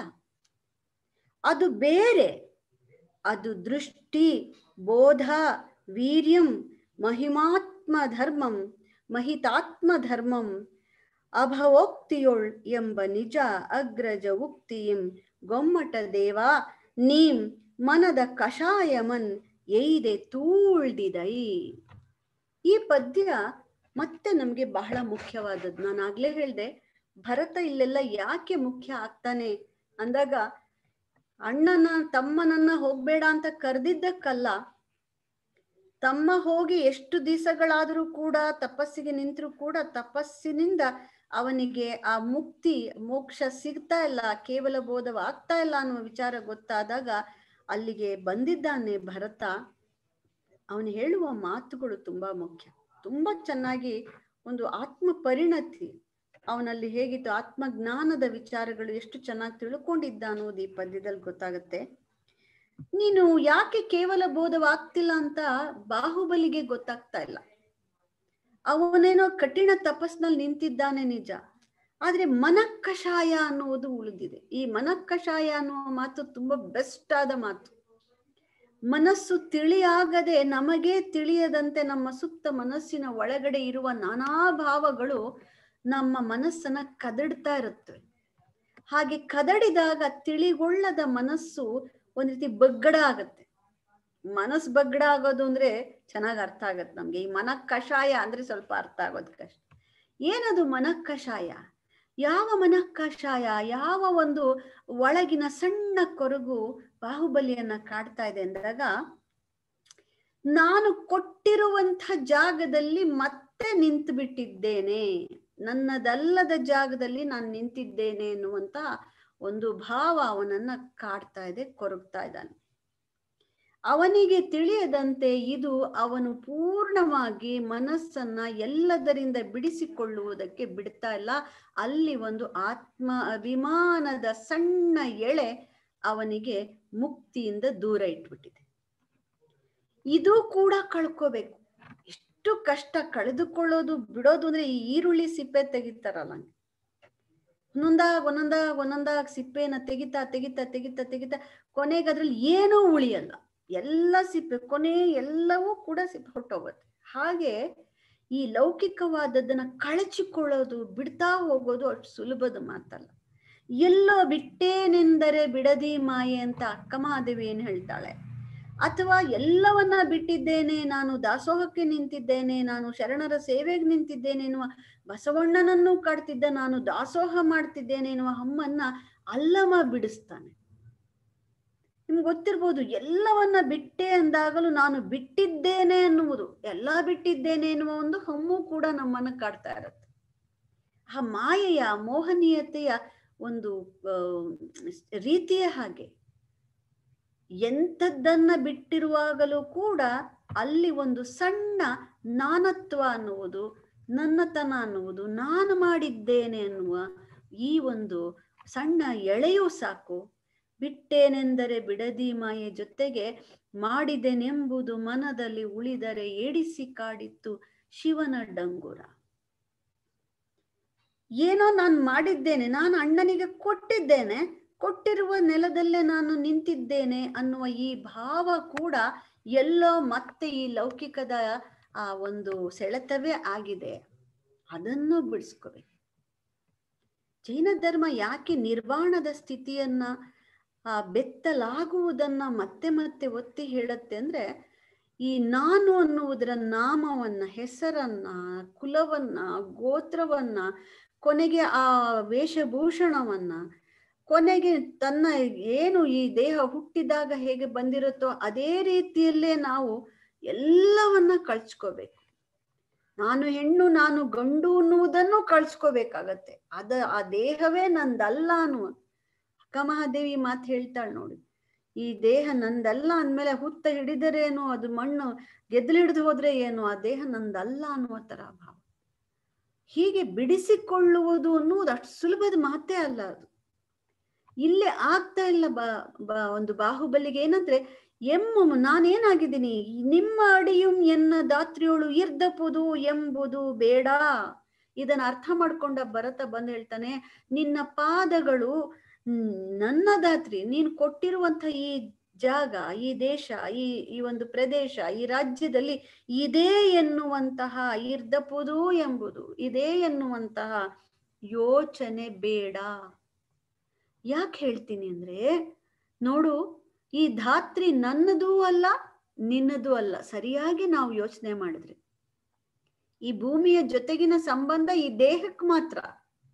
ಅದು ಬೇರೆ ಅದು ದೃಷ್ಟಿ ಬೋಧ ವೀರ್ಯಂ ಮಹಿಮಾತ್ಮ ಧರ್ಮಂ ಮಹಿತಾತ್ಮ ಧರ್ಮಂ ಅಭವೋಕ್ತಿಯೊಳ್ ಎಂಬ ನಿಜ ಅಗ್ರಜ ಉಕ್ತಿಯಿಂ ಗೊಮ್ಮಟ ದೇವ ನೀಂ ಮನದ ಕಷಾಯಮನ್ ಎಯ್ದೆ ತೂಳ್ದಿದೈ ಈ ಪದ್ಯ ಮತ್ತೆ ನಮ್ಗೆ ಬಹಳ ಮುಖ್ಯವಾದದ್ದು ನಾನು ಆಗ್ಲೇ ಹೇಳ್ದೆ ಭರತ ಇಲ್ಲೆಲ್ಲ ಯಾಕೆ ಮುಖ್ಯ ಆಗ್ತಾನೆ ಅಂದಾಗ ಅಣ್ಣನ ತಮ್ಮನನ್ನ ಹೋಗ್ಬೇಡ ಅಂತ ಕರೆದಿದ್ದಕ್ಕಲ್ಲ ತಮ್ಮ ಹೋಗಿ ಎಷ್ಟು ದಿವಸಗಳಾದರೂ ಕೂಡ ತಪಸ್ಸಿಗೆ ನಿಂತರೂ ಕೂಡ ತಪಸ್ಸಿನಿಂದ ಅವನಿಗೆ ಆ ಮುಕ್ತಿ ಮೋಕ್ಷ ಸಿಗ್ತಾ ಇಲ್ಲ ಕೇವಲ ಬೋಧವಾಗ್ತಾ ಇಲ್ಲ ಅನ್ನುವ ವಿಚಾರ ಗೊತ್ತಾದಾಗ ಅಲ್ಲಿಗೆ ಬಂದಿದ್ದಾನೆ ಭರತ ಅವನು ಹೇಳುವ ಮಾತುಗಳು ತುಂಬಾ ಮುಖ್ಯ ತುಂಬಾ ಚೆನ್ನಾಗಿ ಒಂದು ಆತ್ಮ ಪರಿಣತಿ ಅವನಲ್ಲಿ ಹೇಗಿತ್ತು ಆತ್ಮಜ್ಞಾನದ ವಿಚಾರಗಳು ಎಷ್ಟು ಚೆನ್ನಾಗಿ ತಿಳ್ಕೊಂಡಿದ್ದ ಅನ್ನೋದು ಈ ಪದ್ಯದಲ್ಲಿ ಗೊತ್ತಾಗತ್ತೆ ನೀನು ಯಾಕೆ ಕೇವಲ ಬೋಧವಾಗ್ತಿಲ್ಲ ಅಂತ ಬಾಹುಬಲಿಗೆ ಗೊತ್ತಾಗ್ತಾ ಇಲ್ಲ ಅವನೇನೋ ಕಠಿಣ ತಪಸ್ನಲ್ಲಿ ನಿಂತಿದ್ದಾನೆ ನಿಜ ಆದ್ರೆ ಮನಃಕಷಾಯ ಅನ್ನುವುದು ಉಳಿದಿದೆ ಈ ಮನಃಕಷಾಯ ಅನ್ನುವ ಮಾತು ತುಂಬಾ ಬೆಸ್ಟ್ ಆದ ಮಾತು ಮನಸ್ಸು ತಿಳಿಯಾಗದೆ ನಮಗೇ ತಿಳಿಯದಂತೆ ನಮ್ಮ ಸುತ್ತ ಮನಸ್ಸಿನ ಒಳಗಡೆ ಇರುವ ನಾನಾ ಭಾವಗಳು ನಮ್ಮ ಮನಸ್ಸನ್ನ ಕದಡ್ತಾ ಇರುತ್ತವೆ ಹಾಗೆ ಕದಡಿದಾಗ ತಿಳಿಗೊಳ್ಳದ ಮನಸ್ಸು ಒಂದ್ ರೀತಿ ಬಗ್ಗಡ ಆಗತ್ತೆ ಮನಸ್ಸು ಬಗ್ಗಡ ಆಗೋದು ಅಂದ್ರೆ ಚೆನ್ನಾಗಿ ಅರ್ಥ ಆಗತ್ತೆ ನಮ್ಗೆ ಈ ಮನ ಕಷಾಯ ಅಂದ್ರೆ ಸ್ವಲ್ಪ ಅರ್ಥ ಆಗೋದು ಕಷ್ಟ ಏನದು ಮನಃ ಕಷಾಯ ಯಾವ ಮನಃ ಕಷಾಯ ಯಾವ ಒಂದು ಒಳಗಿನ ಸಣ್ಣ ಕೊರಗು ಬಾಹುಬಲಿಯನ್ನ ಕಾಡ್ತಾ ಇದೆ ಅಂದಾಗ ನಾನು ಕೊಟ್ಟಿರುವಂಥ ಜಾಗದಲ್ಲಿ ಮತ್ತೆ ನಿಂತು ಬಿಟ್ಟಿದ್ದೇನೆ ನನ್ನದಲ್ಲದ ಜಾಗದಲ್ಲಿ ನಾನು ನಿಂತಿದ್ದೇನೆ ಎನ್ನುವಂತ ಒಂದು ಭಾವ ಅವನನ್ನ ಕಾಡ್ತಾ ಇದೆ ಕೊರಗ್ತಾ ಇದ್ದಾನೆ ಅವನಿಗೆ ತಿಳಿಯದಂತೆ ಇದು ಅವನು ಪೂರ್ಣವಾಗಿ ಮನಸ್ಸನ್ನ ಎಲ್ಲದರಿಂದ ಬಿಡಿಸಿಕೊಳ್ಳುವುದಕ್ಕೆ ಬಿಡ್ತಾ ಇಲ್ಲ ಅಲ್ಲಿ ಒಂದು ಆತ್ಮ ಅಭಿಮಾನದ ಸಣ್ಣ ಎಳೆ ಅವನಿಗೆ ಮುಕ್ತಿಯಿಂದ ದೂರ ಇಟ್ಬಿಟ್ಟಿದೆ ಇದು ಕೂಡ ಕಳ್ಕೋಬೇಕು ಎಷ್ಟು ಕಷ್ಟ ಕಳೆದುಕೊಳ್ಳೋದು ಬಿಡೋದು ಅಂದ್ರೆ ಈ ಈರುಳ್ಳಿ ಸಿಪ್ಪೆ ತೆಗಿತಾರಲ್ಲ ಒಂದೊಂದಾಗ ಒಂದೊಂದಾಗ ಒಂದೊಂದಾಗ ಸಿಪ್ಪೆನ ತೆಗಿತಾ ತೆಗಿತಾ ತೆಗಿತಾ ತೆಗಿತಾ ಕೊನೆಗೆ ಅದ್ರಲ್ಲಿ ಏನೂ ಉಳಿಯಲ್ಲ ಎಲ್ಲ ಸಿಪ್ಪೆ ಕೊನೆ ಎಲ್ಲವೂ ಕೂಡ ಸಿಪ್ಪೆ ಹೊಟ್ಟೋಗುತ್ತೆ ಹಾಗೆ ಈ ಲೌಕಿಕವಾದದ್ದನ್ನ ಕಳಚಿಕೊಳ್ಳೋದು ಬಿಡ್ತಾ ಹೋಗೋದು ಅಷ್ಟು ಸುಲಭದ ಮಾತಲ್ಲ ಎಲ್ಲೋ ಬಿಟ್ಟೇನೆಂದರೆ ಬಿಡದಿ ಮಾಯೆ ಅಂತ ಅಕ್ಕ ಮಹಾದೇವಿ ಏನ್ ಹೇಳ್ತಾಳೆ ಅಥವಾ ಎಲ್ಲವನ್ನ ಬಿಟ್ಟಿದ್ದೇನೆ ನಾನು ದಾಸೋಹಕ್ಕೆ ನಿಂತಿದ್ದೇನೆ ನಾನು ಶರಣರ ಸೇವೆಗೆ ನಿಂತಿದ್ದೇನೆ ಎನ್ನುವ ಬಸವಣ್ಣನನ್ನು ಕಾಡ್ತಿದ್ದ ನಾನು ದಾಸೋಹ ಮಾಡ್ತಿದ್ದೇನೆ ಎನ್ನುವ ಹಮ್ಮನ್ನ ಅಲ್ಲಮ ಬಿಡಿಸ್ತಾನೆ ನಿಮ್ಗೆ ಗೊತ್ತಿರ್ಬೋದು ಎಲ್ಲವನ್ನ ಬಿಟ್ಟೆ ಅಂದಾಗಲೂ ನಾನು ಬಿಟ್ಟಿದ್ದೇನೆ ಅನ್ನುವುದು ಎಲ್ಲ ಬಿಟ್ಟಿದ್ದೇನೆ ಎನ್ನುವ ಒಂದು ಹಮ್ಮು ಕೂಡ ನಮ್ಮನ್ನ ಕಾಡ್ತಾ ಇರುತ್ತೆ ಆ ಮಾಯೆಯ ಮೋಹನೀಯತೆಯ ಒಂದು ರೀತಿಯ ಹಾಗೆ ಎಂಥದ್ದನ್ನ ಬಿಟ್ಟಿರುವಾಗಲೂ ಕೂಡ ಅಲ್ಲಿ ಒಂದು ಸಣ್ಣ ನಾನತ್ವ ಅನ್ನುವುದು ನನ್ನತನ ಅನ್ನುವುದು ನಾನು ಮಾಡಿದ್ದೇನೆ ಅನ್ನುವ ಈ ಒಂದು ಸಣ್ಣ ಎಳೆಯೂ ಸಾಕು ಬಿಟ್ಟೇನೆಂದರೆ ಬಿಡದಿ ಮಾಯೆ ಜೊತೆಗೆ ಮಾಡಿದೆನೆಂಬುದು ಮನದಲ್ಲಿ ಉಳಿದರೆ ಏಡಿಸಿ ಕಾಡಿತ್ತು ಶಿವನ ಡಂಗುರ ಏನೋ ನಾನು ಮಾಡಿದ್ದೇನೆ ನಾನು ಅಣ್ಣನಿಗೆ ಕೊಟ್ಟಿದ್ದೇನೆ ಕೊಟ್ಟಿರುವ ನೆಲದಲ್ಲೇ ನಾನು ನಿಂತಿದ್ದೇನೆ ಅನ್ನುವ ಈ ಭಾವ ಕೂಡ ಎಲ್ಲೋ ಮತ್ತೆ ಈ ಲೌಕಿಕದ ಆ ಒಂದು ಸೆಳೆತವೇ ಆಗಿದೆ ಅದನ್ನು ಬಿಡಿಸ್ಕೋಬೇಕು ಜೈನ ಧರ್ಮ ಯಾಕೆ ನಿರ್ವಾಣದ ಸ್ಥಿತಿಯನ್ನ ಆ ಬೆತ್ತಲಾಗುವುದನ್ನ ಮತ್ತೆ ಮತ್ತೆ ಒತ್ತಿ ಹೇಳುತ್ತೆ ಅಂದ್ರೆ ಈ ನಾನು ಅನ್ನುವುದರ ನಾಮವನ್ನ ಹೆಸರನ್ನ ಕುಲವನ್ನ ಗೋತ್ರವನ್ನ ಕೊನೆಗೆ ಆ ವೇಷಭೂಷಣವನ್ನ ಕೊನೆಗೆ ತನ್ನ ಏನು ಈ ದೇಹ ಹುಟ್ಟಿದಾಗ ಹೇಗೆ ಬಂದಿರುತ್ತೋ ಅದೇ ರೀತಿಯಲ್ಲೇ ನಾವು ಎಲ್ಲವನ್ನ ಕಳ್ಸ್ಕೋಬೇಕು ನಾನು ಹೆಣ್ಣು ನಾನು ಗಂಡು ಅನ್ನುವುದನ್ನು ಕಳ್ಸ್ಕೋಬೇಕಾಗತ್ತೆ ಅದ ಆ ದೇಹವೇ ನಂದಲ್ಲ ಅನ್ನುವ ಅಕ್ಕ ಮಹಾದೇವಿ ಮಾತು ಹೇಳ್ತಾಳೆ ನೋಡಿ ಈ ದೇಹ ನಂದಲ್ಲ ಅಂದ್ಮೇಲೆ ಹುತ್ತ ಹಿಡಿದರೇನು ಅದು ಮಣ್ಣು ಗೆದ್ದಲು ಹಿಡಿದು ಹೋದ್ರೆ ಏನು ಆ ದೇಹ ನಂದಲ್ಲ ಅನ್ನುವ ತರ ಭಾವ ಹೀಗೆ ಬಿಡಿಸಿಕೊಳ್ಳುವುದು ಅನ್ನುವುದು ಅಷ್ಟು ಸುಲಭದ ಮಾತೇ ಅಲ್ಲ ಅದು ಇಲ್ಲೇ ಆಗ್ತಾ ಇಲ್ಲ ಬಾ ಬಾ ಒಂದು ಬಾಹುಬಲಿಗೆ ಏನಂದ್ರೆ ಎಮ್ಮು ನಾನೇನಾಗಿದ್ದೀನಿ ನಿಮ್ಮ ಅಡಿಯುಂ ಎನ್ನ ದಾತ್ರಿಯೋಳು ಇರ್ದಪುದು ಎಂಬುದು ಬೇಡ ಇದನ್ನ ಅರ್ಥ ಮಾಡ್ಕೊಂಡ ಭರತ ಬಂದ್ ಹೇಳ್ತಾನೆ ನಿನ್ನ ಪಾದಗಳು ನನ್ನ ದಾತ್ರಿ ನೀನು ಕೊಟ್ಟಿರುವಂತ ಈ ಜಾಗ ಈ ದೇಶ ಈ ಈ ಒಂದು ಪ್ರದೇಶ ಈ ರಾಜ್ಯದಲ್ಲಿ ಇದೇ ಎನ್ನುವಂತಹ ಇರ್ದಪುದು ಎಂಬುದು ಇದೇ ಎನ್ನುವಂತಹ ಯೋಚನೆ ಬೇಡ ಯಾಕೆ ಹೇಳ್ತೀನಿ ಅಂದ್ರೆ ನೋಡು ಈ ಧಾತ್ರಿ ನನ್ನದೂ ಅಲ್ಲ ನಿನ್ನದೂ ಅಲ್ಲ ಸರಿಯಾಗಿ ನಾವು ಯೋಚನೆ ಮಾಡಿದ್ರೆ ಈ ಭೂಮಿಯ ಜೊತೆಗಿನ ಸಂಬಂಧ ಈ ದೇಹಕ್ಕೆ ಮಾತ್ರ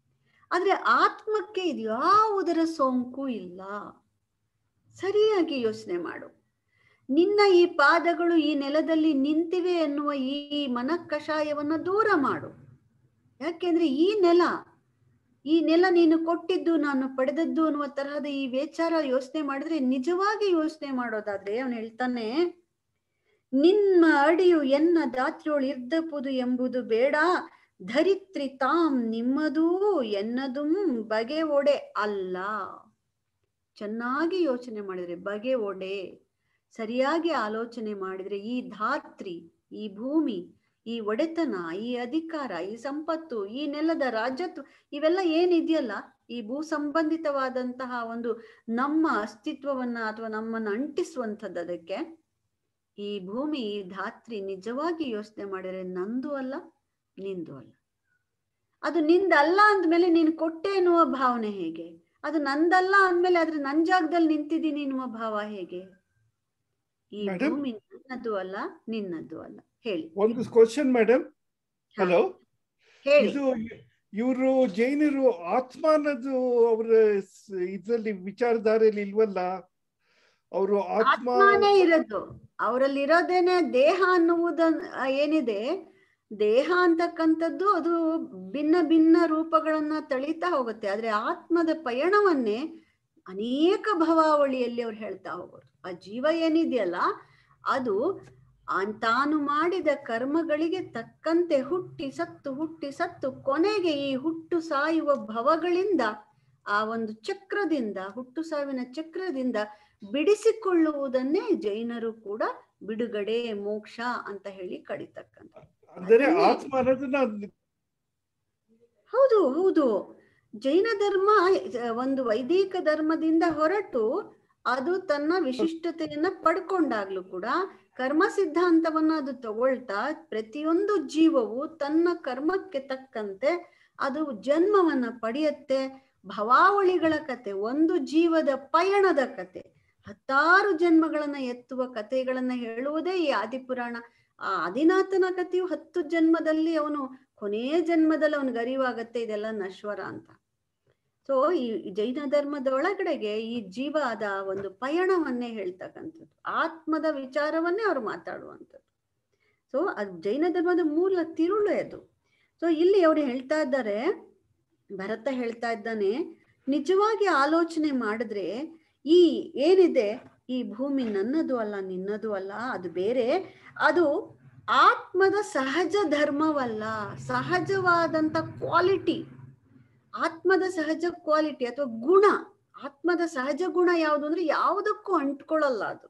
ಆದ್ರೆ ಆತ್ಮಕ್ಕೆ ಇದು ಯಾವುದರ ಸೋಂಕು ಇಲ್ಲ ಸರಿಯಾಗಿ ಯೋಚನೆ ಮಾಡು ನಿನ್ನ ಈ ಪಾದಗಳು ಈ ನೆಲದಲ್ಲಿ ನಿಂತಿವೆ ಎನ್ನುವ ಈ ಮನಃಕಷಾಯವನ್ನ ದೂರ ಮಾಡು ಯಾಕೆಂದ್ರೆ ಈ ನೆಲ ಈ ನೆಲ ನೀನು ಕೊಟ್ಟಿದ್ದು ನಾನು ಪಡೆದದ್ದು ಅನ್ನುವ ತರಹದ ಈ ವಿಚಾರ ಯೋಚನೆ ಮಾಡಿದ್ರೆ ನಿಜವಾಗಿ ಯೋಚನೆ ಮಾಡೋದಾದ್ರೆ ಅವನು ಹೇಳ್ತಾನೆ ನಿಮ್ಮ ಅಡಿಯು ಎನ್ನ ದಾತ್ರಿಯೋಳು ಇರ್ದಪುದು ಎಂಬುದು ಬೇಡ ಧರಿತ್ರಿ ತಾಂ ನಿಮ್ಮದೂ ಎನ್ನದುಂ ಬಗೆ ಒಡೆ ಅಲ್ಲ ಚೆನ್ನಾಗಿ ಯೋಚನೆ ಮಾಡಿದ್ರೆ ಬಗೆ ಒಡೆ ಸರಿಯಾಗಿ ಆಲೋಚನೆ ಮಾಡಿದ್ರೆ ಈ ಧಾತ್ರಿ ಈ ಭೂಮಿ ಈ ಒಡೆತನ ಈ ಅಧಿಕಾರ ಈ ಸಂಪತ್ತು ಈ ನೆಲದ ರಾಜ್ಯತ್ವ ಇವೆಲ್ಲ ಏನಿದೆಯಲ್ಲ ಈ ಭೂ ಸಂಬಂಧಿತವಾದಂತಹ ಒಂದು ನಮ್ಮ ಅಸ್ತಿತ್ವವನ್ನ ಅಥವಾ ನಮ್ಮನ್ನ ಅಂಟಿಸುವಂಥದ್ದು ಅದಕ್ಕೆ ಈ ಭೂಮಿ ಈ ಧಾತ್ರಿ ನಿಜವಾಗಿ ಯೋಚನೆ ಮಾಡಿದ್ರೆ ನಂದು ಅಲ್ಲ ನಿಂದು ಅಲ್ಲ ಅದು ನಿಂದಲ್ಲ ಅಂದ್ಮೇಲೆ ನೀನು ಕೊಟ್ಟೆ ಎನ್ನುವ ಭಾವನೆ ಹೇಗೆ ಅದು ನಂದಲ್ಲ ಅಂದ್ಮೇಲೆ ಆದ್ರೆ ನನ್ ಜಾಗದಲ್ಲಿ ನಿಂತಿದ್ದೀನಿ ಎನ್ನುವ ಭಾವ ಹೇಗೆ ಈ Madam? ಭೂಮಿ ನನ್ನದು ಅಲ್ಲ ನಿನ್ನದು ಅಲ್ಲ ಹೇಳಿ ಒಂದು ಕ್ವಶನ್ ಮೇಡಮ್ ಹಲೋ ಹೇಳಿ ಇದು ಇವರು ಜೈನರು ಆತ್ಮ ಅನ್ನೋದು ಅವರ ಇದರಲ್ಲಿ ವಿಚಾರಧಾರೆಯಲ್ಲಿ ಇಲ್ವಲ್ಲ ಅವರು ಆತ್ಮ ಆತ್ಮನೇ ಇರೋದು ಅವರಲ್ಲಿ ಇರೋದೇನೆ ದೇಹ ಅನ್ನುವುದ ಏನಿದೆ ದೇಹ ಅಂತಕ್ಕಂಥದ್ದು ಅದು ಭಿನ್ನ ಭಿನ್ನ ರೂಪಗಳನ್ನ ತಳಿತಾ ಹೋಗುತ್ತೆ ಆದ್ರೆ ಆತ್ಮದ ಪಯಣವನ್ನೇ ಅನೇಕ ಭವಾವಳಿಯಲ್ಲಿ ಅವ್ರು ಹೇಳ್ತಾ ಹೋಗೋರು ಆ ಜೀವ ಏನಿದೆಯಲ್ಲ ಅದು ಆ ತಾನು ಮಾಡಿದ ಕರ್ಮಗಳಿಗೆ ತಕ್ಕಂತೆ ಹುಟ್ಟಿ ಸತ್ತು ಹುಟ್ಟಿ ಸತ್ತು ಕೊನೆಗೆ ಈ ಹುಟ್ಟು ಸಾಯುವ ಭವಗಳಿಂದ ಆ ಒಂದು ಚಕ್ರದಿಂದ ಹುಟ್ಟು ಸಾವಿನ ಚಕ್ರದಿಂದ ಬಿಡಿಸಿಕೊಳ್ಳುವುದನ್ನೇ ಜೈನರು ಕೂಡ ಬಿಡುಗಡೆ ಮೋಕ್ಷ ಅಂತ ಹೇಳಿ ಕಡಿತಕ್ಕಂಥ ಅಂದರೆ ಅದನ್ನೇ- ಆತ್ಮ ಅನ್ನೋದನ್ನ ಹೌದು ಹೌದು ಜೈನ ಧರ್ಮ ಅಹ್, ಒಂದು ವೈದಿಕ ಧರ್ಮದಿಂದ ಹೊರಟು ಅದು ತನ್ನ ವಿಶಿಷ್ಟತೆಯನ್ನ ಪಡ್ಕೊಂಡಾಗ್ಲೂ ಕೂಡ ಕರ್ಮ ಸಿದ್ಧಾಂತವನ್ನ ಅದು ತಗೊಳ್ತಾ ಪ್ರತಿಯೊಂದು ಜೀವವು ತನ್ನ ಕರ್ಮಕ್ಕೆ ತಕ್ಕಂತೆ ಅದು ಜನ್ಮವನ್ನ ಪಡೆಯುತ್ತೆ ಭವಾವಳಿಗಳ ಕತೆ ಒಂದು ಜೀವದ ಪಯಣದ ಕತೆ ಹತ್ತಾರು ಜನ್ಮಗಳನ್ನ ಎತ್ತುವ ಕಥೆಗಳನ್ನ ಹೇಳುವುದೇ ಈ ಆದಿಪುರಾಣ ಆ ಆದಿನಾಥನ ಕಥೆಯು ಹತ್ತು ಜನ್ಮದಲ್ಲಿ ಅವನು ಕೊನೆಯ ಜನ್ಮದಲ್ಲಿ ಅವನಿಗೆ ಅರಿವಾಗತ್ತೆ ಇದೆಲ್ಲ ನಶ್ವರ ಅಂತ ಸೊ ಈ ಜೈನ ಧರ್ಮದ ಒಳಗಡೆಗೆ ಈ ಜೀವದ ಒಂದು ಪಯಣವನ್ನೇ ಹೇಳ್ತಕ್ಕಂಥದ್ದು ಆತ್ಮದ ವಿಚಾರವನ್ನೇ ಅವ್ರು ಮಾತಾಡುವಂಥದ್ದು ಸೊ ಅದು ಜೈನ ಧರ್ಮದ ಮೂಲ ತಿರುಳು ಅದು ಸೊ ಇಲ್ಲಿ ಅವ್ರು ಹೇಳ್ತಾ ಇದ್ದಾರೆ ಭರತ ಹೇಳ್ತಾ ಇದ್ದಾನೆ ನಿಜವಾಗಿ ಆಲೋಚನೆ ಮಾಡಿದ್ರೆ ಈ ಏನಿದೆ ಈ ಭೂಮಿ ನನ್ನದು ಅಲ್ಲ ನಿನ್ನದು ಅಲ್ಲ ಅದು ಬೇರೆ ಅದು ಆತ್ಮದ ಸಹಜ ಧರ್ಮವಲ್ಲ ಸಹಜವಾದಂತ ಕ್ವಾಲಿಟಿ ಆತ್ಮದ ಸಹಜ ಕ್ವಾಲಿಟಿ ಅಥವಾ ಗುಣ ಆತ್ಮದ ಸಹಜ ಗುಣ ಯಾವುದು ಅಂದ್ರೆ ಯಾವುದಕ್ಕೂ ಅಂಟ್ಕೊಳ್ಳಲ್ಲ ಅದು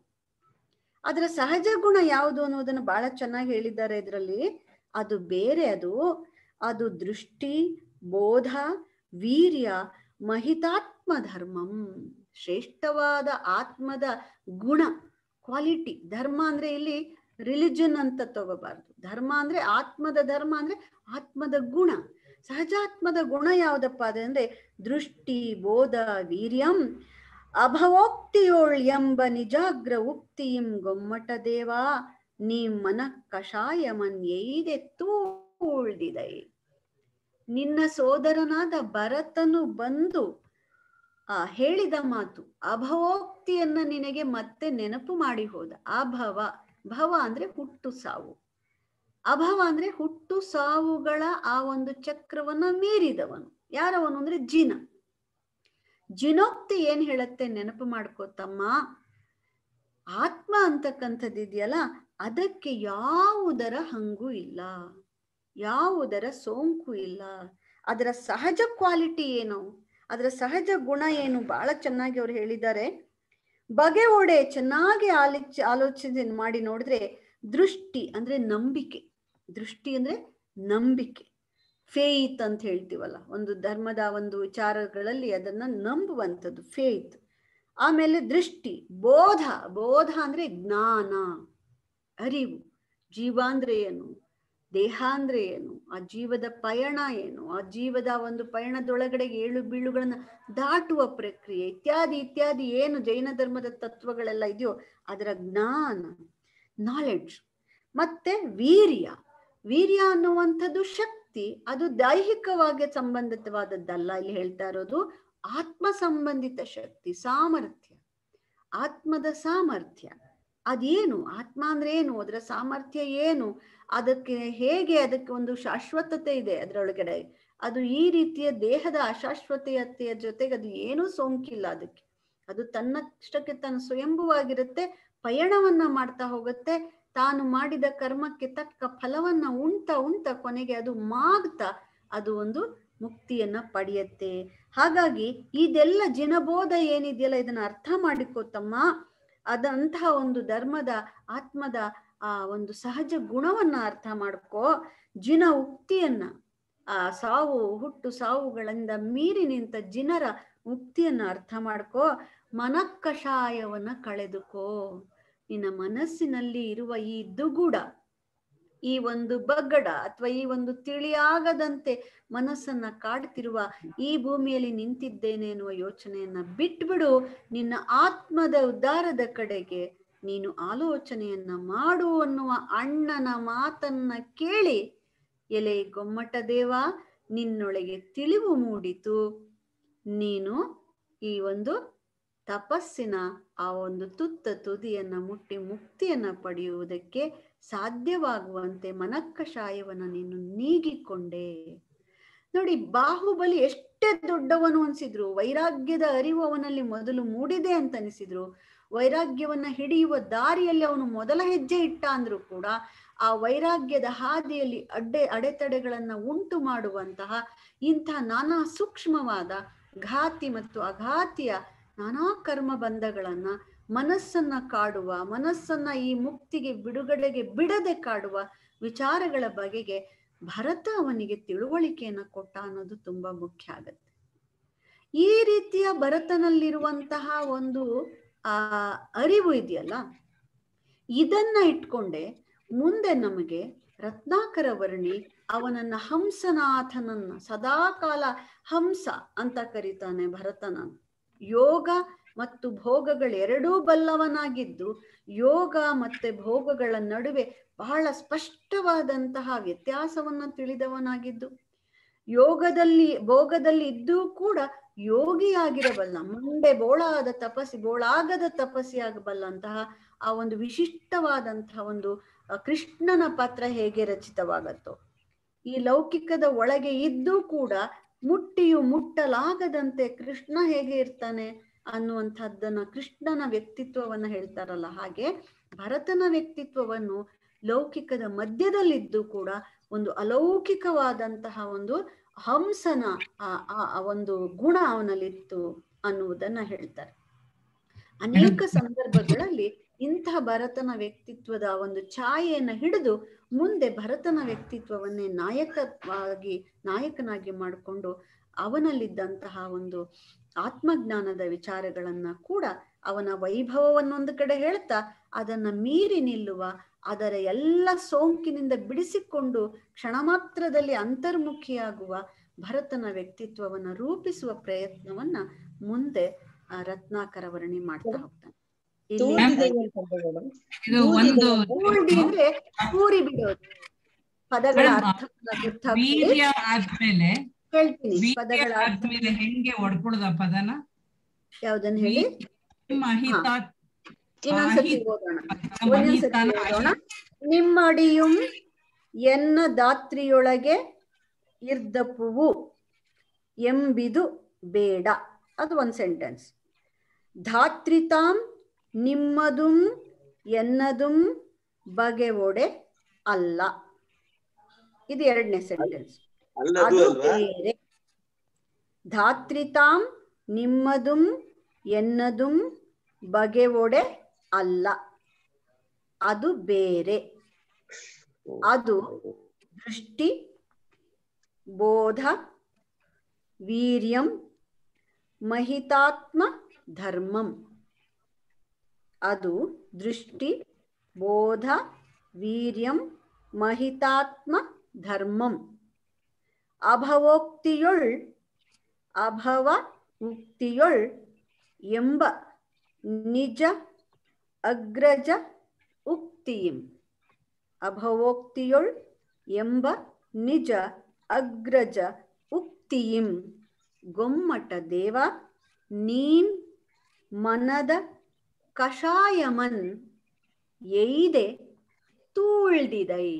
ಅದರ ಸಹಜ ಗುಣ ಯಾವುದು ಅನ್ನೋದನ್ನ ಬಹಳ ಚೆನ್ನಾಗಿ ಹೇಳಿದ್ದಾರೆ ಇದರಲ್ಲಿ ಅದು ಬೇರೆ ಅದು ಅದು ದೃಷ್ಟಿ ಬೋಧ ವೀರ್ಯ ಮಹಿತಾತ್ಮ ಧರ್ಮಂ ಶ್ರೇಷ್ಠವಾದ ಆತ್ಮದ ಗುಣ ಕ್ವಾಲಿಟಿ ಧರ್ಮ ಅಂದ್ರೆ ಇಲ್ಲಿ ರಿಲಿಜನ್ ಅಂತ ತಗೋಬಾರ್ದು ಧರ್ಮ ಅಂದ್ರೆ ಆತ್ಮದ ಧರ್ಮ ಅಂದ್ರೆ ಆತ್ಮದ ಗುಣ ಸಹಜಾತ್ಮದ ಗುಣ ಯಾವ್ದಪ್ಪ ಅಂದ್ರೆ ದೃಷ್ಟಿ ಬೋಧ ವೀರ್ಯಂ ಅಭವೋಕ್ತಿಯೋಳ್ ಎಂಬ ನಿಜಾಗ್ರ ಉಕ್ತಿಯಿಂ ಗೊಮ್ಮಟ ದೇವಾ ನೀ ಮನ ಕಷಾಯ ಮನ್ ಎಯ್ದೆ ತೂಳ್ದಿದೈ ನಿನ್ನ ಸೋದರನಾದ ಭರತನು ಬಂದು ಆ ಹೇಳಿದ ಮಾತು ಅಭವೋಕ್ತಿಯನ್ನ ನಿನಗೆ ಮತ್ತೆ ನೆನಪು ಮಾಡಿ ಹೋದ ಅಭವ ಭವ ಅಂದ್ರೆ ಹುಟ್ಟು ಸಾವು ಅಭವ ಅಂದ್ರೆ ಹುಟ್ಟು ಸಾವುಗಳ ಆ ಒಂದು ಚಕ್ರವನ್ನ ಮೀರಿದವನು ಯಾರವನು ಅಂದ್ರೆ ಜಿನ ಜಿನೋಕ್ತಿ ಏನ್ ಹೇಳತ್ತೆ ನೆನಪು ಮಾಡ್ಕೋ ತಮ್ಮ ಆತ್ಮ ಅಂತಕ್ಕಂಥದ್ದು ಇದೆಯಲ್ಲ ಅದಕ್ಕೆ ಯಾವುದರ ಹಂಗು ಇಲ್ಲ ಯಾವುದರ ಸೋಂಕು ಇಲ್ಲ ಅದರ ಸಹಜ ಕ್ವಾಲಿಟಿ ಏನು ಅದರ ಸಹಜ ಗುಣ ಏನು ಬಹಳ ಚೆನ್ನಾಗಿ ಅವ್ರು ಹೇಳಿದ್ದಾರೆ ಬಗೆ ಒಡೆ ಚೆನ್ನಾಗಿ ಆಲಿಚ್ ಆಲೋಚನೆ ಮಾಡಿ ನೋಡಿದ್ರೆ ದೃಷ್ಟಿ ಅಂದ್ರೆ ನಂಬಿಕೆ ದೃಷ್ಟಿ ಅಂದ್ರೆ ನಂಬಿಕೆ ಫೇತ್ ಅಂತ ಹೇಳ್ತೀವಲ್ಲ ಒಂದು ಧರ್ಮದ ಒಂದು ವಿಚಾರಗಳಲ್ಲಿ ಅದನ್ನ ನಂಬುವಂಥದ್ದು ಫೇತ್ ಆಮೇಲೆ ದೃಷ್ಟಿ ಬೋಧ ಬೋಧ ಅಂದ್ರೆ ಜ್ಞಾನ ಅರಿವು ಜೀವ ಅಂದ್ರೆ ಏನು ದೇಹ ಅಂದ್ರೆ ಏನು ಆ ಜೀವದ ಪಯಣ ಏನು ಆ ಜೀವದ ಒಂದು ಪಯಣದೊಳಗಡೆ ಏಳು ಬೀಳುಗಳನ್ನ ದಾಟುವ ಪ್ರಕ್ರಿಯೆ ಇತ್ಯಾದಿ ಇತ್ಯಾದಿ ಏನು ಜೈನ ಧರ್ಮದ ತತ್ವಗಳೆಲ್ಲ ಇದೆಯೋ ಅದರ ಜ್ಞಾನ ನಾಲೆಡ್ಜ್ ಮತ್ತೆ ವೀರ್ಯ ವೀರ್ಯ ಅನ್ನುವಂಥದ್ದು ಶಕ್ತಿ ಶಕ್ತಿ ಅದು ದೈಹಿಕವಾಗಿ ಸಂಬಂಧಿತವಾದದ್ದಲ್ಲ ಇಲ್ಲಿ ಹೇಳ್ತಾ ಇರೋದು ಆತ್ಮ ಸಂಬಂಧಿತ ಶಕ್ತಿ ಸಾಮರ್ಥ್ಯ ಆತ್ಮದ ಸಾಮರ್ಥ್ಯ ಅದೇನು ಆತ್ಮ ಅಂದ್ರೆ ಏನು ಅದರ ಸಾಮರ್ಥ್ಯ ಏನು ಅದಕ್ಕೆ ಹೇಗೆ ಅದಕ್ಕೆ ಒಂದು ಶಾಶ್ವತತೆ ಇದೆ ಅದರೊಳಗಡೆ ಅದು ಈ ರೀತಿಯ ದೇಹದ ಅಶಾಶ್ವತೆಯತೆಯ ಜೊತೆಗೆ ಅದು ಏನೂ ಸೋಂಕಿಲ್ಲ ಅದಕ್ಕೆ ಅದು ತನ್ನಷ್ಟಕ್ಕೆ ತಾನು ಸ್ವಯಂಭುವಾಗಿರುತ್ತೆ ಪಯಣವನ್ನ ಮಾಡ್ತಾ ಹೋಗುತ್ತೆ ತಾನು ಮಾಡಿದ ಕರ್ಮಕ್ಕೆ ತಕ್ಕ ಫಲವನ್ನ ಉಂಟ ಉಂಟ ಕೊನೆಗೆ ಅದು ಮಾಗ್ತಾ ಅದು ಒಂದು ಮುಕ್ತಿಯನ್ನ ಪಡೆಯತ್ತೆ ಹಾಗಾಗಿ ಇದೆಲ್ಲ ಜಿನಬೋಧ ಏನಿದೆಯಲ್ಲ ಇದನ್ನ ಅರ್ಥ ಮಾಡಿಕೋತಮ್ಮ ಅದಂತಹ ಒಂದು ಧರ್ಮದ ಆತ್ಮದ ಆ ಒಂದು ಸಹಜ ಗುಣವನ್ನ ಅರ್ಥ ಮಾಡ್ಕೋ ಜಿನ ಉಕ್ತಿಯನ್ನ ಆ ಸಾವು ಹುಟ್ಟು ಸಾವುಗಳಿಂದ ಮೀರಿ ನಿಂತ ಜಿನರ ಮುಕ್ತಿಯನ್ನ ಅರ್ಥ ಮಾಡ್ಕೋ ಮನಕ್ಕಷಾಯವನ್ನ ಕಳೆದುಕೋ ನಿನ್ನ ಮನಸ್ಸಿನಲ್ಲಿ ಇರುವ ಈ ದುಗುಡ ಈ ಒಂದು ಬಗ್ಗಡ ಅಥವಾ ಈ ಒಂದು ತಿಳಿಯಾಗದಂತೆ ಮನಸ್ಸನ್ನ ಕಾಡ್ತಿರುವ ಈ ಭೂಮಿಯಲ್ಲಿ ನಿಂತಿದ್ದೇನೆ ಎನ್ನುವ ಯೋಚನೆಯನ್ನ ಬಿಟ್ಬಿಡು ನಿನ್ನ ಆತ್ಮದ ಉದ್ಧಾರದ ಕಡೆಗೆ ನೀನು ಆಲೋಚನೆಯನ್ನ ಮಾಡು ಅನ್ನುವ ಅಣ್ಣನ ಮಾತನ್ನ ಕೇಳಿ ಎಲೆ ಗೊಮ್ಮಟ ದೇವ ನಿನ್ನೊಳಗೆ ತಿಳಿವು ಮೂಡಿತು ನೀನು ಈ ಒಂದು ತಪಸ್ಸಿನ ಆ ಒಂದು ತುತ್ತ ತುದಿಯನ್ನ ಮುಟ್ಟಿ ಮುಕ್ತಿಯನ್ನ ಪಡೆಯುವುದಕ್ಕೆ ಸಾಧ್ಯವಾಗುವಂತೆ ಮನಕ್ಕಷಾಯವನ್ನ ನೀನು ನೀಗಿಕೊಂಡೆ ನೋಡಿ ಬಾಹುಬಲಿ ಎಷ್ಟೇ ದೊಡ್ಡವನು ಅನ್ಸಿದ್ರು ವೈರಾಗ್ಯದ ಅರಿವು ಅವನಲ್ಲಿ ಮೊದಲು ಮೂಡಿದೆ ಅಂತ ಅನಿಸಿದ್ರು ವೈರಾಗ್ಯವನ್ನ ಹಿಡಿಯುವ ದಾರಿಯಲ್ಲಿ ಅವನು ಮೊದಲ ಹೆಜ್ಜೆ ಇಟ್ಟ ಅಂದ್ರೂ ಕೂಡ ಆ ವೈರಾಗ್ಯದ ಹಾದಿಯಲ್ಲಿ ಅಡ್ಡೆ ಅಡೆತಡೆಗಳನ್ನ ಉಂಟು ಮಾಡುವಂತಹ ಇಂಥ ನಾನಾ ಸೂಕ್ಷ್ಮವಾದ ಘಾತಿ ಮತ್ತು ಅಘಾತಿಯ ನಾನಾ ಕರ್ಮ ಬಂಧಗಳನ್ನ ಮನಸ್ಸನ್ನ ಕಾಡುವ ಮನಸ್ಸನ್ನ ಈ ಮುಕ್ತಿಗೆ ಬಿಡುಗಡೆಗೆ ಬಿಡದೆ ಕಾಡುವ ವಿಚಾರಗಳ ಬಗೆಗೆ ಭರತ ಅವನಿಗೆ ತಿಳುವಳಿಕೆಯನ್ನ ಕೊಟ್ಟ ಅನ್ನೋದು ತುಂಬಾ ಮುಖ್ಯ ಆಗತ್ತೆ ಈ ರೀತಿಯ ಭರತನಲ್ಲಿರುವಂತಹ ಒಂದು ಆ ಅರಿವು ಇದೆಯಲ್ಲ ಇದನ್ನ ಇಟ್ಕೊಂಡೆ ಮುಂದೆ ನಮಗೆ ರತ್ನಾಕರ ವರ್ಣಿ ಅವನನ್ನ ಹಂಸನಾಥನನ್ನ ಸದಾಕಾಲ ಹಂಸ ಅಂತ ಕರೀತಾನೆ ಭರತನ ಯೋಗ ಮತ್ತು ಭೋಗಗಳೆರಡೂ ಬಲ್ಲವನಾಗಿದ್ದು ಯೋಗ ಮತ್ತೆ ಭೋಗಗಳ ನಡುವೆ ಬಹಳ ಸ್ಪಷ್ಟವಾದಂತಹ ವ್ಯತ್ಯಾಸವನ್ನ ತಿಳಿದವನಾಗಿದ್ದು ಯೋಗದಲ್ಲಿ ಭೋಗದಲ್ಲಿ ಇದ್ದೂ ಕೂಡ ಯೋಗಿಯಾಗಿರಬಲ್ಲ ಮುಂದೆ ಬೋಳಾದ ತಪಸ್ಸಿ ಬೋಳಾಗದ ತಪಸ್ಸಿಯಾಗಬಲ್ಲಂತಹ ಆ ಒಂದು ವಿಶಿಷ್ಟವಾದಂತಹ ಒಂದು ಕೃಷ್ಣನ ಪಾತ್ರ ಹೇಗೆ ರಚಿತವಾಗತ್ತೋ ಈ ಲೌಕಿಕದ ಒಳಗೆ ಇದ್ದೂ ಕೂಡ ಮುಟ್ಟಿಯು ಮುಟ್ಟಲಾಗದಂತೆ ಕೃಷ್ಣ ಹೇಗೆ ಇರ್ತಾನೆ ಅನ್ನುವಂಥದ್ದನ್ನ ಕೃಷ್ಣನ ವ್ಯಕ್ತಿತ್ವವನ್ನ ಹೇಳ್ತಾರಲ್ಲ ಹಾಗೆ ಭರತನ ವ್ಯಕ್ತಿತ್ವವನ್ನು ಲೌಕಿಕದ ಮಧ್ಯದಲ್ಲಿದ್ದು ಕೂಡ ಒಂದು ಅಲೌಕಿಕವಾದಂತಹ ಒಂದು ಹಂಸನ ಆ ಒಂದು ಗುಣ ಅವನಲ್ಲಿತ್ತು ಅನ್ನುವುದನ್ನ ಹೇಳ್ತಾರೆ ಅನೇಕ ಸಂದರ್ಭಗಳಲ್ಲಿ ಇಂತಹ ಭರತನ ವ್ಯಕ್ತಿತ್ವದ ಒಂದು ಛಾಯೆಯನ್ನ ಹಿಡಿದು ಮುಂದೆ ಭರತನ ವ್ಯಕ್ತಿತ್ವವನ್ನೇ ನಾಯಕವಾಗಿ ನಾಯಕನಾಗಿ ಮಾಡಿಕೊಂಡು ಅವನಲ್ಲಿದ್ದಂತಹ ಒಂದು ಆತ್ಮಜ್ಞಾನದ ವಿಚಾರಗಳನ್ನ ಕೂಡ ಅವನ ವೈಭವವನ್ನೊಂದು ಕಡೆ ಹೇಳ್ತಾ ಅದನ್ನ ಮೀರಿ ನಿಲ್ಲುವ ಅದರ ಎಲ್ಲ ಸೋಂಕಿನಿಂದ ಬಿಡಿಸಿಕೊಂಡು ಕ್ಷಣ ಮಾತ್ರದಲ್ಲಿ ಅಂತರ್ಮುಖಿಯಾಗುವ ಭರತನ ವ್ಯಕ್ತಿತ್ವವನ್ನ ರೂಪಿಸುವ ಪ್ರಯತ್ನವನ್ನ ಮುಂದೆ ರತ್ನಾಕರ ವರ್ಣಿ ಮಾಡ್ತಾ ಹೋಗ್ತಾನೆ ಇದು ಒಂದು ಊರ್ಡಿ ಅಂದ್ರೆ ಊರಿ ಬಿಡೋದು ಪದಗಳ ಅರ್ಥ ವೀರ್ಯ ಆದ್ಮೇಲೆ ಹೇಳ್ತೀನಿ ವೀರ್ಯ ಪದಗಳ ಅರ್ಥ ಆದ್ಮೇಲೆ ಹೆಂಗೆ ಒಡ್ಕೊಳ್ದ ಪದನ ಯಾವ್ದನ್ನ ಹೇಳಿ ಮಹಿತಾತ್ ಇನ್ನೊಂದ್ಸತಿ ಓದೋಣ ಒಂದೊಂದ್ಸತಿ ಮಹಿತಾನ ಓದೋಣ ನಿಮ್ಮಡಿಯುಂ ಎನ್ನ ದಾತ್ರಿಯೊಳಗೆ ಇರ್ದಪುವು ಎಂಬಿದು ಬೇಡ ಅದು ಒಂದ್ ಸೆಂಟೆನ್ಸ್ ಧಾತ್ರಿತಾಂ ನಿಮ್ಮದುಂ ಎನ್ನದುಂ ಬಗೆವೊಡೆ ಅಲ್ಲ ಇದು ಎರಡನೇ ಸೆಂಟೆನ್ಸ್ ಅಲ್ಲದು ಅದು ಅಲ್ವಾ ಬೇರೆ ಧಾತ್ರಿತಾಂ ನಿಮ್ಮದುಂ ಎನ್ನದುಂ ಬಗೆವೊಡೆ ಅಲ್ಲ ಅದು ಬೇರೆ ಅದು ದೃಷ್ಟಿ ಬೋಧ ವೀರ್ಯಂ ಮಹಿತಾತ್ಮ ಧರ್ಮಂ ಅದು ದೃಷ್ಟಿ ಬೋಧ ವೀರ್ಯಂ ಮಹಿತಾತ್ಮ ಧರ್ಮಂ ಅಭವೋಕ್ತಿಯೊಳ್ ಅಭವ ಉಕ್ತಿಯೊಳ್ ಎಂಬ ನಿಜ ಅಗ್ರಜ ಉಕ್ತಿಯಿಂ ಅಭವೋಕ್ತಿಯೊಳ್ ಎಂಬ ನಿಜ ಅಗ್ರಜ ಉಕ್ತಿಯಿಂ ಗೊಮ್ಮಟ ದೇವ ನೀನ್ ಮನದ ಕಷಾಯಮನ್ ಎಯ್ದೆ ತೂಳ್ದಿದೈ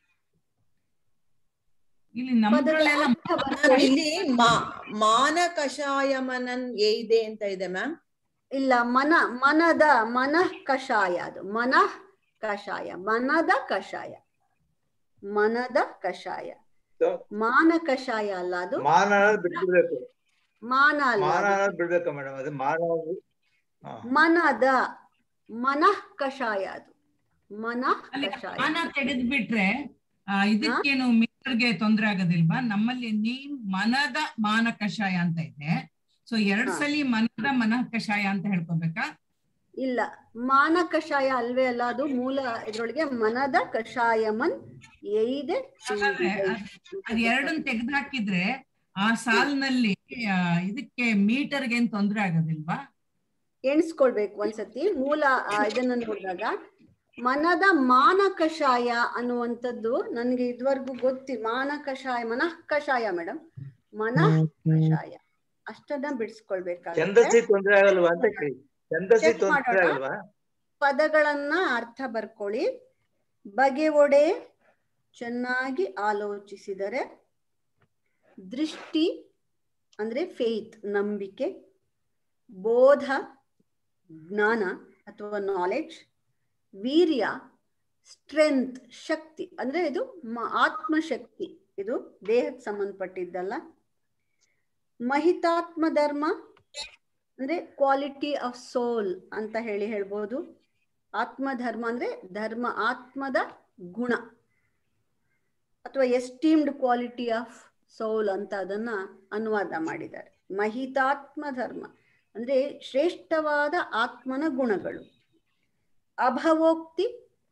ಇಲ್ಲಿ ನಮ್ದ್ರಲ್ಲೆಲ್ಲ ಮ್ಯಾಮ್ ಇಲ್ಲಿ ಮಾ- ಮಾನ ಕಷಾಯಮನನ್ ಏಇದೆ ಅಂತ ಇದೆ ಮ್ಯಾಮ್ ಇಲ್ಲ ಮನ ಮನದ ಮನಃ ಕಷಾಯ ಅದು ಮನಃ ಕಷಾಯ ಮನದ ಕಷಾಯ ಮನದ ಕಷಾಯ ಮಾನ ಕಷಾಯ ಅಲ್ಲ ಅದು ಮಾನ ಅನ್ನೋದು ಬಿಟ್ಬಿಡ್ಬೇಕು ಮಾನ ಅಲ್ಲ ಮಾನ ಅದು. ಅನ್ನೋದು ಬಿಡ್ಬೇಕು ಮೇಡಮ್ ಅದು ಮಾನ ಅನ್ನೋದು- ಹಾ. ಮನದ ಮನಃ ಕಷಾಯ ಅದು ಮನಃ ಅಲ್ಲಿ ಕಷಾಯ ಮಾನ ತೆಗೆದು ಬಿಟ್ರೆ ಆ, ಇದಕ್ಕೇನು ಮೀಟರ್ಗೆ ತೊಂದ್ರೆ ಆಗೋದಿಲ್ವಾ ನಮ್ಮಲ್ಲಿ ನೀನ್ ಮನದ ಮಾನ ಕಷಾಯ ಅಂತ ಇದೆ ಸೊ ಎರಡ್ ಹಾ. ಸಲಿ ಮನದ ಮನಃ ಕಷಾಯ ಅಂತ ಹೇಳ್ಕೊಬೇಕಾ ಇಲ್ಲ ಮಾನ ಕಷಾಯ ಅಲ್ವೇ ಅಲ್ಲ ಅದು ಮೂಲ ಇದ್ರೊಳಗೆ ಮನದ ಕಷಾಯಮನ್ ಎಯ್ದೆ ಹಾಗಾದ್ರೆ ಅದ್- ಅದ್ ಎರಡನ್ನ ತೆಗೆದು ಹಾಕಿದ್ರೆ ಆ ಸಾಲಿನಲ್ಲಿ ಆ, ಇದಕ್ಕೆ ಮೀಟರ್ಗೆ ಏನ್ ತೊಂದ್ರೆ ಆಗೋದಿಲ್ವಾ ಎಣಿಸ್ಕೊಳ್ಬೇಕು ಒಂದ್ಸತಿ ಮೂಲ ಆ, ಇದನ್ನ ನೋಡಿದಾಗ ಮನದ ಮಾನ ಕಷಾಯ ಅನ್ನುವಂಥದ್ದು ನನ್ಗೆ ಇದುವರೆಗೂ ಗೊತ್ತಿ ಮಾನ ಕಷಾಯ ಮನಃ ಕಷಾಯ ಮೇಡಮ್ ಮನಃ ಕಷಾಯ ಅಷ್ಟನ್ನ ಬಿಡಿಸ್ಕೊಳ್ಬೇಕಾಗುತ್ತೆ ಛಂದಸ್ಸಿ ತೊಂದ್ರೆ ಆಗಲ್ವಾ ಅಂತ ಕೇಳಿ ಛಂದಸ್ಸಿ Check ತೊಂದ್ರೆ ಮಾಡೋಣ. ಆಗಲ್ವಾ ಪದಗಳನ್ನ ಅರ್ಥ ಬರ್ಕೊಳ್ಳಿ ಬಗೆ ಒಡೆ ಚೆನ್ನಾಗಿ ಆಲೋಚಿಸಿದರೆ ದೃಷ್ಟಿ ಅಂದ್ರೆ ಫೇತ್ ನಂಬಿಕೆ ಬೋಧ ಜ್ಞಾನ ಅಥವಾ ನಾಲೆಡ್ಜ್ ವೀರ್ಯ ಸ್ಟ್ರೆಂತ್ ಶಕ್ತಿ ಅಂದ್ರೆ ಇದು ಮ- ಆತ್ಮಶಕ್ತಿ ಇದು ದೇಹಕ್ಕೆ ಸಂಬಂಧಪಟ್ಟಿದ್ದಲ್ಲ ಮಹಿತಾತ್ಮ ಧರ್ಮ ಅಂದ್ರೆ ಕ್ವಾಲಿಟಿ ಆಫ್ ಸೋಲ್ ಅಂತ ಹೇಳಿ ಹೇಳ್ಬೋದು ಆತ್ಮಧರ್ಮ ಅಂದ್ರೆ ಧರ್ಮ ಆತ್ಮದ ಗುಣ ಅಥವಾ ಎಸ್ಟೀಮ್ಡ್ ಕ್ವಾಲಿಟಿ ಆಫ್ ಸೋಲ್ ಅಂತ ಅದನ್ನ ಅನುವಾದ ಮಾಡಿದ್ದಾರೆ ಮಹಿತಾತ್ಮ ಧರ್ಮ ಅಂದ್ರೆ ಶ್ರೇಷ್ಠವಾದ ಆತ್ಮನ ಗುಣಗಳು ಅಭವೋಕ್ತಿ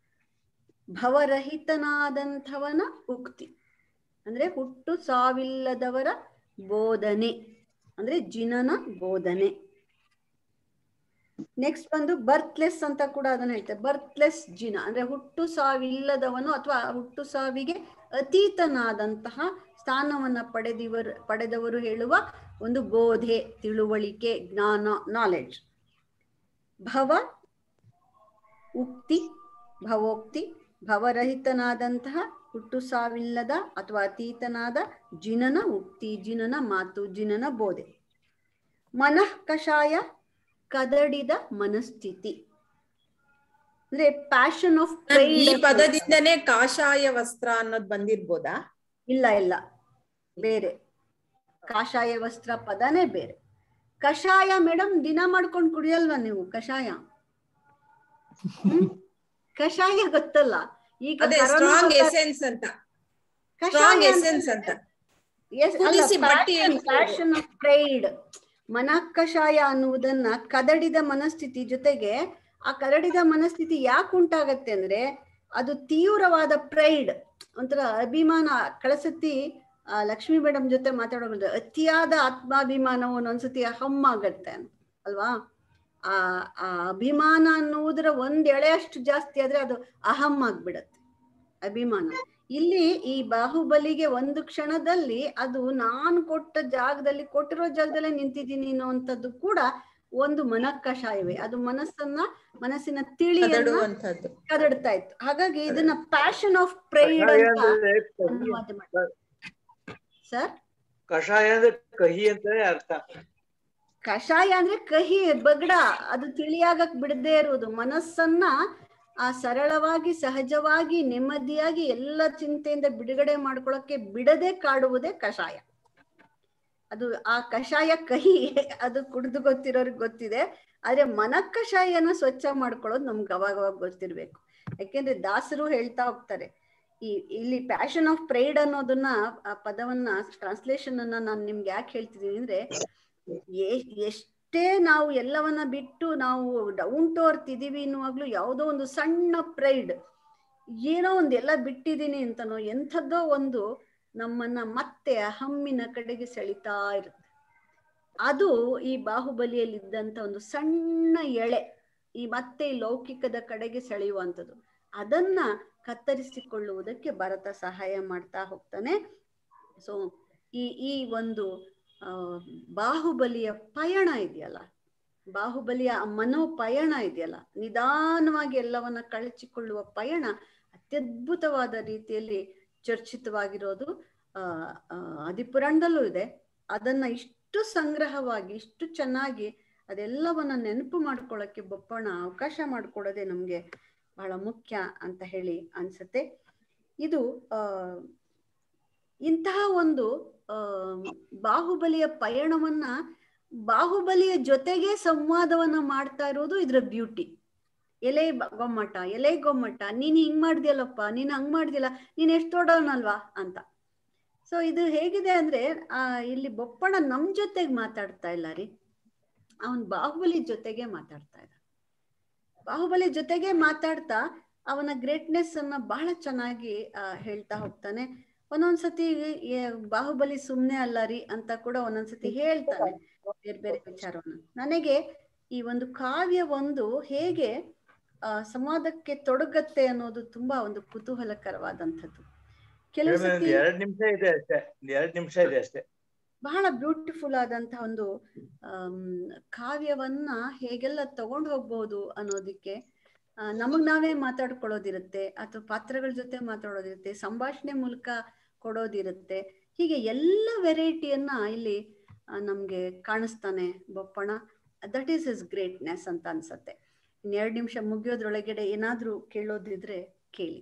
ಭವರಹಿತನಾದಂಥವನ ಉಕ್ತಿ ಅಂದ್ರೆ ಹುಟ್ಟು ಸಾವಿಲ್ಲದವರ ಬೋಧನೆ ಅಂದ್ರೆ ಜಿನನ ಬೋಧನೆ ನೆಕ್ಸ್ಟ್ ಬಂದು ಬರ್ತ್ಲೆಸ್ ಅಂತ ಕೂಡ ಅದನ್ನ ಹೇಳ್ತಾರೆ ಬರ್ತ್ಲೆಸ್ ಜಿನ ಅಂದ್ರೆ ಹುಟ್ಟು ಸಾವಿಲ್ಲದವನು ಅಥವಾ ಹುಟ್ಟು ಸಾವಿಗೆ ಅತೀತನಾದಂತಹ ಸ್ಥಾನವನ್ನ ಪಡೆದಿವರು ಪಡೆದವರು ಹೇಳುವ ಒಂದು ಬೋಧೆ ತಿಳುವಳಿಕೆ ಜ್ಞಾನ ನಾಲೆಡ್ಜ್ ಭವ ಉಕ್ತಿ ಭವೋಕ್ತಿ ಭವರಹಿತನಾದಂತಹ ಹುಟ್ಟು ಸಾವಿಲ್ಲದ ಅಥವಾ ಅತೀತನಾದ ಜಿನನ ಉಕ್ತಿ ಜಿನನ ಮಾತು ಜಿನನ ಬೋಧೆ ಮನಃ ಕಷಾಯ ಕದಡಿದ ಮನಸ್ಥಿತಿ ಅಂದ್ರೆ ಪ್ಯಾಷನ್ ಆಫ್ ಈ ಪದದಿಂದನೇ ಕಾಷಾಯ ವಸ್ತ್ರ ಅನ್ನೋದು ಬಂದಿರ್ಬೋದಾ ಇಲ್ಲ ಇಲ್ಲ ಬೇರೆ ಕಾಷಾಯ ವಸ್ತ್ರ ಪದನೇ ಬೇರೆ ಕಷಾಯ ಮೇಡಮ್ ದಿನ ಮಾಡ್ಕೊಂಡು ಕುಡಿಯಲ್ವಾ ನೀವು ಕಷಾಯ ಹ್ಮ್? ಕಷಾಯ ಗೊತ್ತಲ್ಲ ಈಗ ಅದೇ ಕರೋನಾ ಸ್ಟ್ರಾಂಗ್ ಬಂದಾಗ ಎಸೆನ್ಸ್ ಅಂತ ಕಷಾಯ ಸ್ಟ್ರಾಂಗ್ ಅಂತ ಎಸೆನ್ಸ್ ಅಂತ Yes, ಅಲ್ಲ, ಕುದಿಸಿ ಬಟ್ಟಿ passion, ಎಣಿಸೋದು. passion of pride. ಮನಃಕಷಾಯ ಅನ್ನುವುದನ್ನ ಕದಡಿದ ಮನಸ್ಥಿತಿ ಜೊತೆಗೆ ಆ ಕದಡಿದ ಮನಸ್ಥಿತಿ ಯಾಕೆ ಉಂಟಾಗತ್ತೆ ಅಂದ್ರೆ ಅದು ತೀವ್ರವಾದ ಪ್ರೈಡ್ ಒಂಥರ ಅಭಿಮಾನ ಕಳಸತಿ ಆ ಲಕ್ಷ್ಮೀ ಮೇಡಮ್ ಜೊತೆ ಮಾತಾಡೋದು ಅತಿಯಾದ ಆತ್ಮಾಭಿಮಾನವು ಒಂದೊಂದ್ಸತಿ ಅಹಂ ಆಗತ್ತೆ ಅಂತ ಅಲ್ವಾ ಆ ಆ ಅಭಿಮಾನ ಅನ್ನುವುದರ ಒಂದ್ ಎಳೆಯಷ್ಟು ಜಾಸ್ತಿ ಆದ್ರೆ ಅದು ಅಹಂ ಆಗ್ಬಿಡತ್ತೆ ಅಭಿಮಾನ ಇಲ್ಲಿ ಈ ಬಾಹುಬಲಿಗೆ ಒಂದು ಕ್ಷಣದಲ್ಲಿ ಅದು ನಾನು ಕೊಟ್ಟ ಜಾಗದಲ್ಲಿ ಕೊಟ್ಟಿರೋ ಜಾಗದಲ್ಲೇ ನಿಂತಿದ್ದೀನಿ ಅನ್ನುವಂಥದ್ದು ಕೂಡ ಒಂದು ಮನಃಕಷಾಯವೇ ಅದು ಮನಸ್ಸನ್ನ ಮನಸ್ಸಿನ ತಿಳಿಯನ್ನ ಕದಡುವಂಥದ್ದು ಕದಡ್ತಾ ಇತ್ತು ಹಾಗಾಗಿ ಇದನ್ನ ಪ್ಯಾಷನ್ ಆಫ್ ಪ್ರೈಡ್ ಕಷಾಯ ಅಂತ ಅಂದ್ರೆ ಕಹಿ ಅನುವಾದ ಮಾಡಿ ಸರ್ ಕಷಾಯ ಅಂದ್ರೆ ಕಹಿ ಅಂತಾನೆ ಅರ್ಥ ಕಷಾಯ ಅಂದ್ರೆ ಕಹಿ ಬಗಡ ಅದು ತಿಳಿಯಾಗಕ್ ಬಿಡದೇ ಇರುವುದು ಮನಸ್ಸನ್ನ ಆ ಸರಳವಾಗಿ ಸಹಜವಾಗಿ ನೆಮ್ಮದಿಯಾಗಿ ಎಲ್ಲ ಚಿಂತೆಯಿಂದ ಬಿಡುಗಡೆ ಮಾಡ್ಕೊಳಕ್ಕೆ ಬಿಡದೆ ಕಾಡುವುದೇ ಕಷಾಯ ಅದು ಆ ಕಷಾಯ ಕಹಿ ಅದು ಕುಡಿದು ಗೊತ್ತಿರೋರಿಗೆ ಗೊತ್ತಿದೆ ಆದ್ರೆ ಮನಃಕಷಾಯನ ಸ್ವಚ್ಛ ಮಾಡ್ಕೊಳ್ಳೋದು ನಮ್ಗೆ ಅವಾಗವಾಗ ಗೊತ್ತಿರ್ಬೇಕು ಯಾಕೆಂದ್ರೆ ದಾಸರು ಹೇಳ್ತಾ ಹೋಗ್ತಾರೆ ಈ ಇಲ್ಲಿ ಪ್ಯಾಷನ್ ಆಫ್ ಪ್ರೈಡ್ ಅನ್ನೋದನ್ನ ಆ ಪದವನ್ನ ಟ್ರಾನ್ಸ್ಲೇಷನ್ ಅನ್ನ ನಾನು ನಿಮ್ಗೆ ಯಾಕೆ ಹೇಳ್ತಿದ್ದೀನಿ ಅಂದ್ರೆ ಎ- ಎಷ್ಟೇ ನಾವು ಎಲ್ಲವನ್ನ ಬಿಟ್ಟು ನಾವು ಡೌನ್ ಟು ಅರ್ತ್ ಇದೀವಿ ಅನ್ನುವಾಗ್ಲೂ ಯಾವುದೋ ಒಂದು ಸಣ್ಣ ಪ್ರೈಡ್ ಏನೋ ಒಂದು ಎಲ್ಲ ಬಿಟ್ಟಿದ್ದೀನಿ ಅಂತನೋ ಎಂಥದ್ದೋ ಒಂದು ನಮ್ಮನ್ನ ಮತ್ತೆ ಅಹಮ್ಮಿನ ಕಡೆಗೆ ಸೆಳಿತಾ ಇರುತ್ತೆ ಅದು ಈ ಬಾಹುಬಲಿಯಲ್ಲಿ ಇದ್ದಂತ ಒಂದು ಸಣ್ಣ ಎಳೆ ಈ ಮತ್ತೆ ಈ ಲೌಕಿಕದ ಕಡೆಗೆ ಸೆಳೆಯುವಂಥದ್ದು ಅದನ್ನ ಕತ್ತರಿಸಿಕೊಳ್ಳುವುದಕ್ಕೆ ಭರತ ಸಹಾಯ ಮಾಡ್ತಾ ಹೋಗ್ತಾನೆ ಸೊ ಈ ಈ ಒಂದು ಆ, ಬಾಹುಬಲಿಯ ಪಯಣ ಇದೆಯಲ್ಲ ಬಾಹುಬಲಿಯ ಆ ಮನೋಪಯಣ ಇದೆಯಲ್ಲ ನಿಧಾನವಾಗಿ ಎಲ್ಲವನ್ನ ಕಳಚಿಕೊಳ್ಳುವ ಪಯಣ ಅತ್ಯದ್ಭುತವಾದ ರೀತಿಯಲ್ಲಿ ಚರ್ಚಿತವಾಗಿರೋದು ಆ ಆ, ಆದಿಪುರಾಣದಲ್ಲೂ ಇದೆ ಅದನ್ನ ಇಷ್ಟು ಸಂಗ್ರಹವಾಗಿ ಇಷ್ಟು ಚೆನ್ನಾಗಿ ಅದೆಲ್ಲವನ್ನ ನೆನಪು ಮಾಡ್ಕೊಳ್ಳೋಕೆ ಬೊಪ್ಪಣ ಅವಕಾಶ ಮಾಡಿಕೊಡೋದೇ ನಮ್ಗೆ ಬಹಳ ಮುಖ್ಯ ಅಂತ ಹೇಳಿ ಅನ್ಸುತ್ತೆ ಇದು ಆ ಇಂತಹ ಒಂದು ಆ ಬಾಹುಬಲಿಯ ಪಯಣವನ್ನ ಬಾಹುಬಲಿಯ ಜೊತೆಗೆ ಸಂವಾದವನ್ನ ಮಾಡ್ತಾ ಇರೋದು ಇದ್ರ ಬ್ಯೂಟಿ ಎಲೆ ಬ- ಗೊಮ್ಮಟ ಎಲೆ ಗೊಮ್ಮಟ ನೀನ್ ಹಿಂಗ್ ಮಾಡ್ದಿಯಲ್ಲಪ್ಪ ನೀನ್ ಹಂಗ್ ಮಾಡ್ದಿಲ್ಲ ನೀನ್ ಎಷ್ಟ್ ದೊಡ್ಡವನಲ್ವಾ ಅಂತ ಸೊ ಇದು ಹೇಗಿದೆ ಅಂದ್ರೆ ಆ ಇಲ್ಲಿ ಬೊಪ್ಪಣ ನಮ್ ಜೊತೆಗೆ ಮಾತಾಡ್ತಾ ಇಲ್ಲ ರೀ ಅವನ್ ಬಾಹುಬಲಿ ಜೊತೆಗೆ ಮಾತಾಡ್ತಾ ಇದ್ದ ಬಾಹುಬಲಿ ಜೊತೆಗೆ ಮಾತಾಡ್ತಾ ಅವನ ಗ್ರೇಟ್ನೆಸ್ ಅನ್ನ ಬಹಳ ಚೆನ್ನಾಗಿ ಆ, ಹೇಳ್ತಾ ಹೋಗ್ತಾನೆ ಒಂದೊಂದ್ಸತಿ ಏ, ಬಾಹುಬಲಿ ಸುಮ್ನೆ ಅಲ್ಲ ರೀ ಅಂತ ಕೂಡ ಒಂದೊಂದ್ಸತಿ ಹೇಳ್ತಾನೆ ಬೇರೆ ಬೇರೆ ವಿಚಾರವನ್ನ ನನಗೆ ಈ ಒಂದು ಕಾವ್ಯ ಒಂದು ಹೇಗೆ ಆ ಸಂವಾದಕ್ಕೆ ತೊಡಗತ್ತೆ ಅನ್ನೋದು ತುಂಬಾ ಒಂದು ಕುತೂಹಲಕರವಾದಂಥದ್ದು ಕೆಲವು ಮೇಡಮ್ ಸತಿ ಎರಡ್ ನಿಮಿಷ ಇದೆ ಅಷ್ಟೇ ಒಂದ್ ಎರಡ್ ನಿಮಿಷ ಇದೆ ಅಷ್ಟೇ ಬಹಳ ಬ್ಯೂಟಿಫುಲ್ ಆದಂತಹ ಒಂದು ಆಮ್, ಕಾವ್ಯವನ್ನ ಹೇಗೆಲ್ಲ ತಗೊಂಡು ಹೋಗ್ಬೋದು ಅನ್ನೋದಕ್ಕೆ ಆ, ನಮಗ್ ನಾವೇ ಮಾತಾಡ್ಕೊಳ್ಳೋದಿರುತ್ತೆ ಅಥವಾ ಪಾತ್ರಗಳ ಜೊತೆ ಮಾತಾಡೋದಿರುತ್ತೆ ಸಂಭಾಷಣೆ ಮೂಲಕ ಕೊಡೋದಿರುತ್ತೆ ಹೀಗೆ ಎಲ್ಲ ವೆರೈಟಿಯನ್ನ ಇಲ್ಲಿ ಆ, ನಮ್ಗೆ ಕಾಣಿಸ್ತಾನೆ Boppana that is is greatness ಅಂತ ಅನ್ಸತ್ತೆ ಇನ್ನೆರಡು ನಿಮಿಷ ಮುಗಿಯೋದ್ರೊಳಗಡೆ ಏನಾದ್ರೂ ಕೇಳೋದಿದ್ರೆ ಕೇಳಿ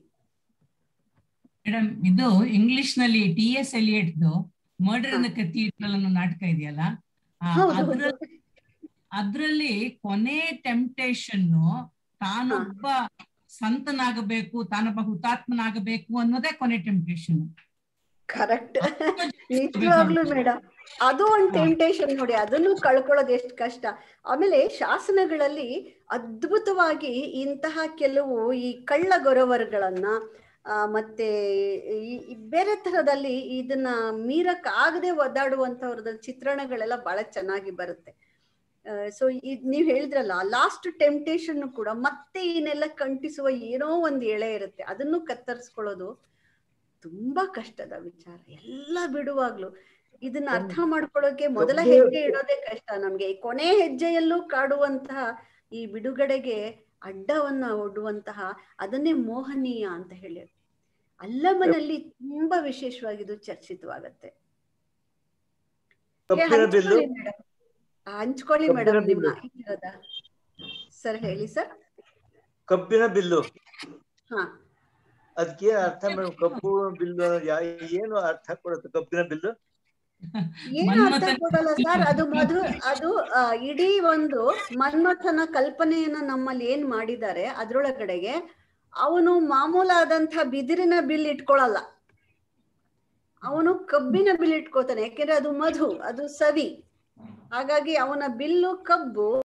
ಮೇಡಮ್ ಇದು ಇಂಗ್ಲಿಷ್ ನಲ್ಲಿ ಟಿ ಎಸ್ ಎಲಿಯಟ್ದು ಮರ್ಡರ್ ಇನ್ ಕಥೀಡ್ರಲ್ ಅನ್ನೋ ನಾಟಕ ಇದೆಯಲ್ಲ ಆ, ಹೌದು ಅದ್ರಲ್ಲಿ ಅದ್ರಲ್ಲಿ ಕೊನೆ ಟೆಂಪ್ಟೇಷನ್ ತಾನೊಬ್ಬ ಸಂತನಾಗಬೇಕು ತಾನೊಬ್ಬ ಹುತಾತ್ಮನಾಗಬೇಕು ಅನ್ನೋದೇ ಕೊನೆ ಟೆಂಪ್ಟೇಷನ್ ಕರೆಕ್ಟ್ ನಿಜವಾಗ್ಲೂ ಮೇಡಮ್ ಅದು ಒಂದು ಟೆಂಪ್ಟೇಷನ್ ನೋಡಿ ಅದನ್ನು ಕಳ್ಕೊಳ್ಳೋದು ಎಷ್ಟು ಕಷ್ಟ ಆಮೇಲೆ ಶಾಸನಗಳಲ್ಲಿ ಅದ್ಭುತವಾಗಿ ಇಂತಹ ಕೆಲವು ಈ ಕಳ್ಳ ಗೊರವರುಗಳನ್ನ ಆ, ಮತ್ತೆ ಈ- ಈ ಬೇರೆ ತರದಲ್ಲಿ ಇದನ್ನ ಮೀರಕ್ ಆಗದೆ ಒದ್ದಾಡುವಂತವ್ರದ ಚಿತ್ರಣಗಳೆಲ್ಲ ಬಹಳ ಚೆನ್ನಾಗಿ ಬರುತ್ತೆ ಸೊ ಇದ್ ನೀವ್ ಹೇಳಿದ್ರಲ್ಲ ಲಾಸ್ಟ್ ಟೆಂಪ್ಟೇಷನ್ ಕೂಡ ಮತ್ತೆ ಇದನ್ನೆಲ್ಲ ಕಂಟಿಸುವ ಏನೋ ಒಂದ್ ಎಳೆ ಇರುತ್ತೆ ಅದನ್ನು ಕತ್ತರಿಸ್ಕೊಳ್ಳೋದು ತುಂಬಾ ಕಷ್ಟದ ವಿಚಾರ ಎಲ್ಲ ಬಿಡುವಾಗ್ಲು ಇದನ್ನ ಅರ್ಥ ಮಾಡ್ಕೊಳ್ಳೋಕೆ ಮೊದಲ ಹೆಜ್ಜೆ ಇಡೋದೇ ಕಷ್ಟ ನಮ್ಗೆ ಈ ಕೊನೆ ಹೆಜ್ಜೆಯಲ್ಲೂ ಕಾಡುವಂತಹ ಈ ಬಿಡುಗಡೆಗೆ ಅಡ್ಡವನ್ನ ಒಡ್ಡುವಂತಹ ಅದನ್ನೇ ಮೋಹನೀಯ ಅಂತ ಹೇಳಿ ಅಲ್ಲಮನಲ್ಲಿ ತುಂಬಾ ವಿಶೇಷವಾಗಿ ಇದು ಚರ್ಚಿತವಾಗತ್ತೆ ಏ, ಕಬ್ಬಿನ ಬಿಲ್ಲು ಹಂಚ್ಕೊಳ್ಳಿ ಮೇಡಮ್ ಹಂಚ್ಕೊಳ್ಳಿ ಕಬ್ಬಿನ ಮೇಡಮ್ ನಿಮ್ಮ ಬಿಲ್ಲು. ಇದಿರೋದ ಸರ್ ಹೇಳಿ ಸರ್ ಕಬ್ಬಿನ ಬಿಲ್ಲು ಹಾ ಅದಕ್ಕೆ ಅರ್ಥ ಮೇಡಮ್ ಕಬ್ಬು ಬಿಲ್ಲು ಅನ್ನೋದು ಯಾ- ಏನು ಅರ್ಥ ಕೊಡುತ್ತೆ ಕಬ್ಬಿನ ಬಿಲ್ಲು ಏನು ಅರ್ಥ ಮನ್ಮಥನ ಕೊಡಲ್ಲ ಸರ್ ಅದು ಮಧು ಅದು ಆ, ಇಡೀ ಒಂದು ಮನ್ಮಥನ ಕಲ್ಪನೆಯನ್ನ ನಮ್ಮಲ್ಲಿ ಏನ್ ಮಾಡಿದ್ದಾರೆ ಅದ್ರೊಳಗಡೆಗೆ ಅವನು ಮಾಮೂಲಾದಂತ ಬಿದಿರಿನ ಬಿಲ್ ಇಟ್ಕೊಳಲ್ಲ ಅವನು ಕಬ್ಬಿನ ಬಿಲ್ ಇಟ್ಕೋತಾನೆ ಯಾಕೆಂದ್ರೆ ಅದು ಮಧು ಅದು ಸವಿ ಹಾಗಾಗಿ ಅವನ ಬಿಲ್ಲು ಕಬ್ಬು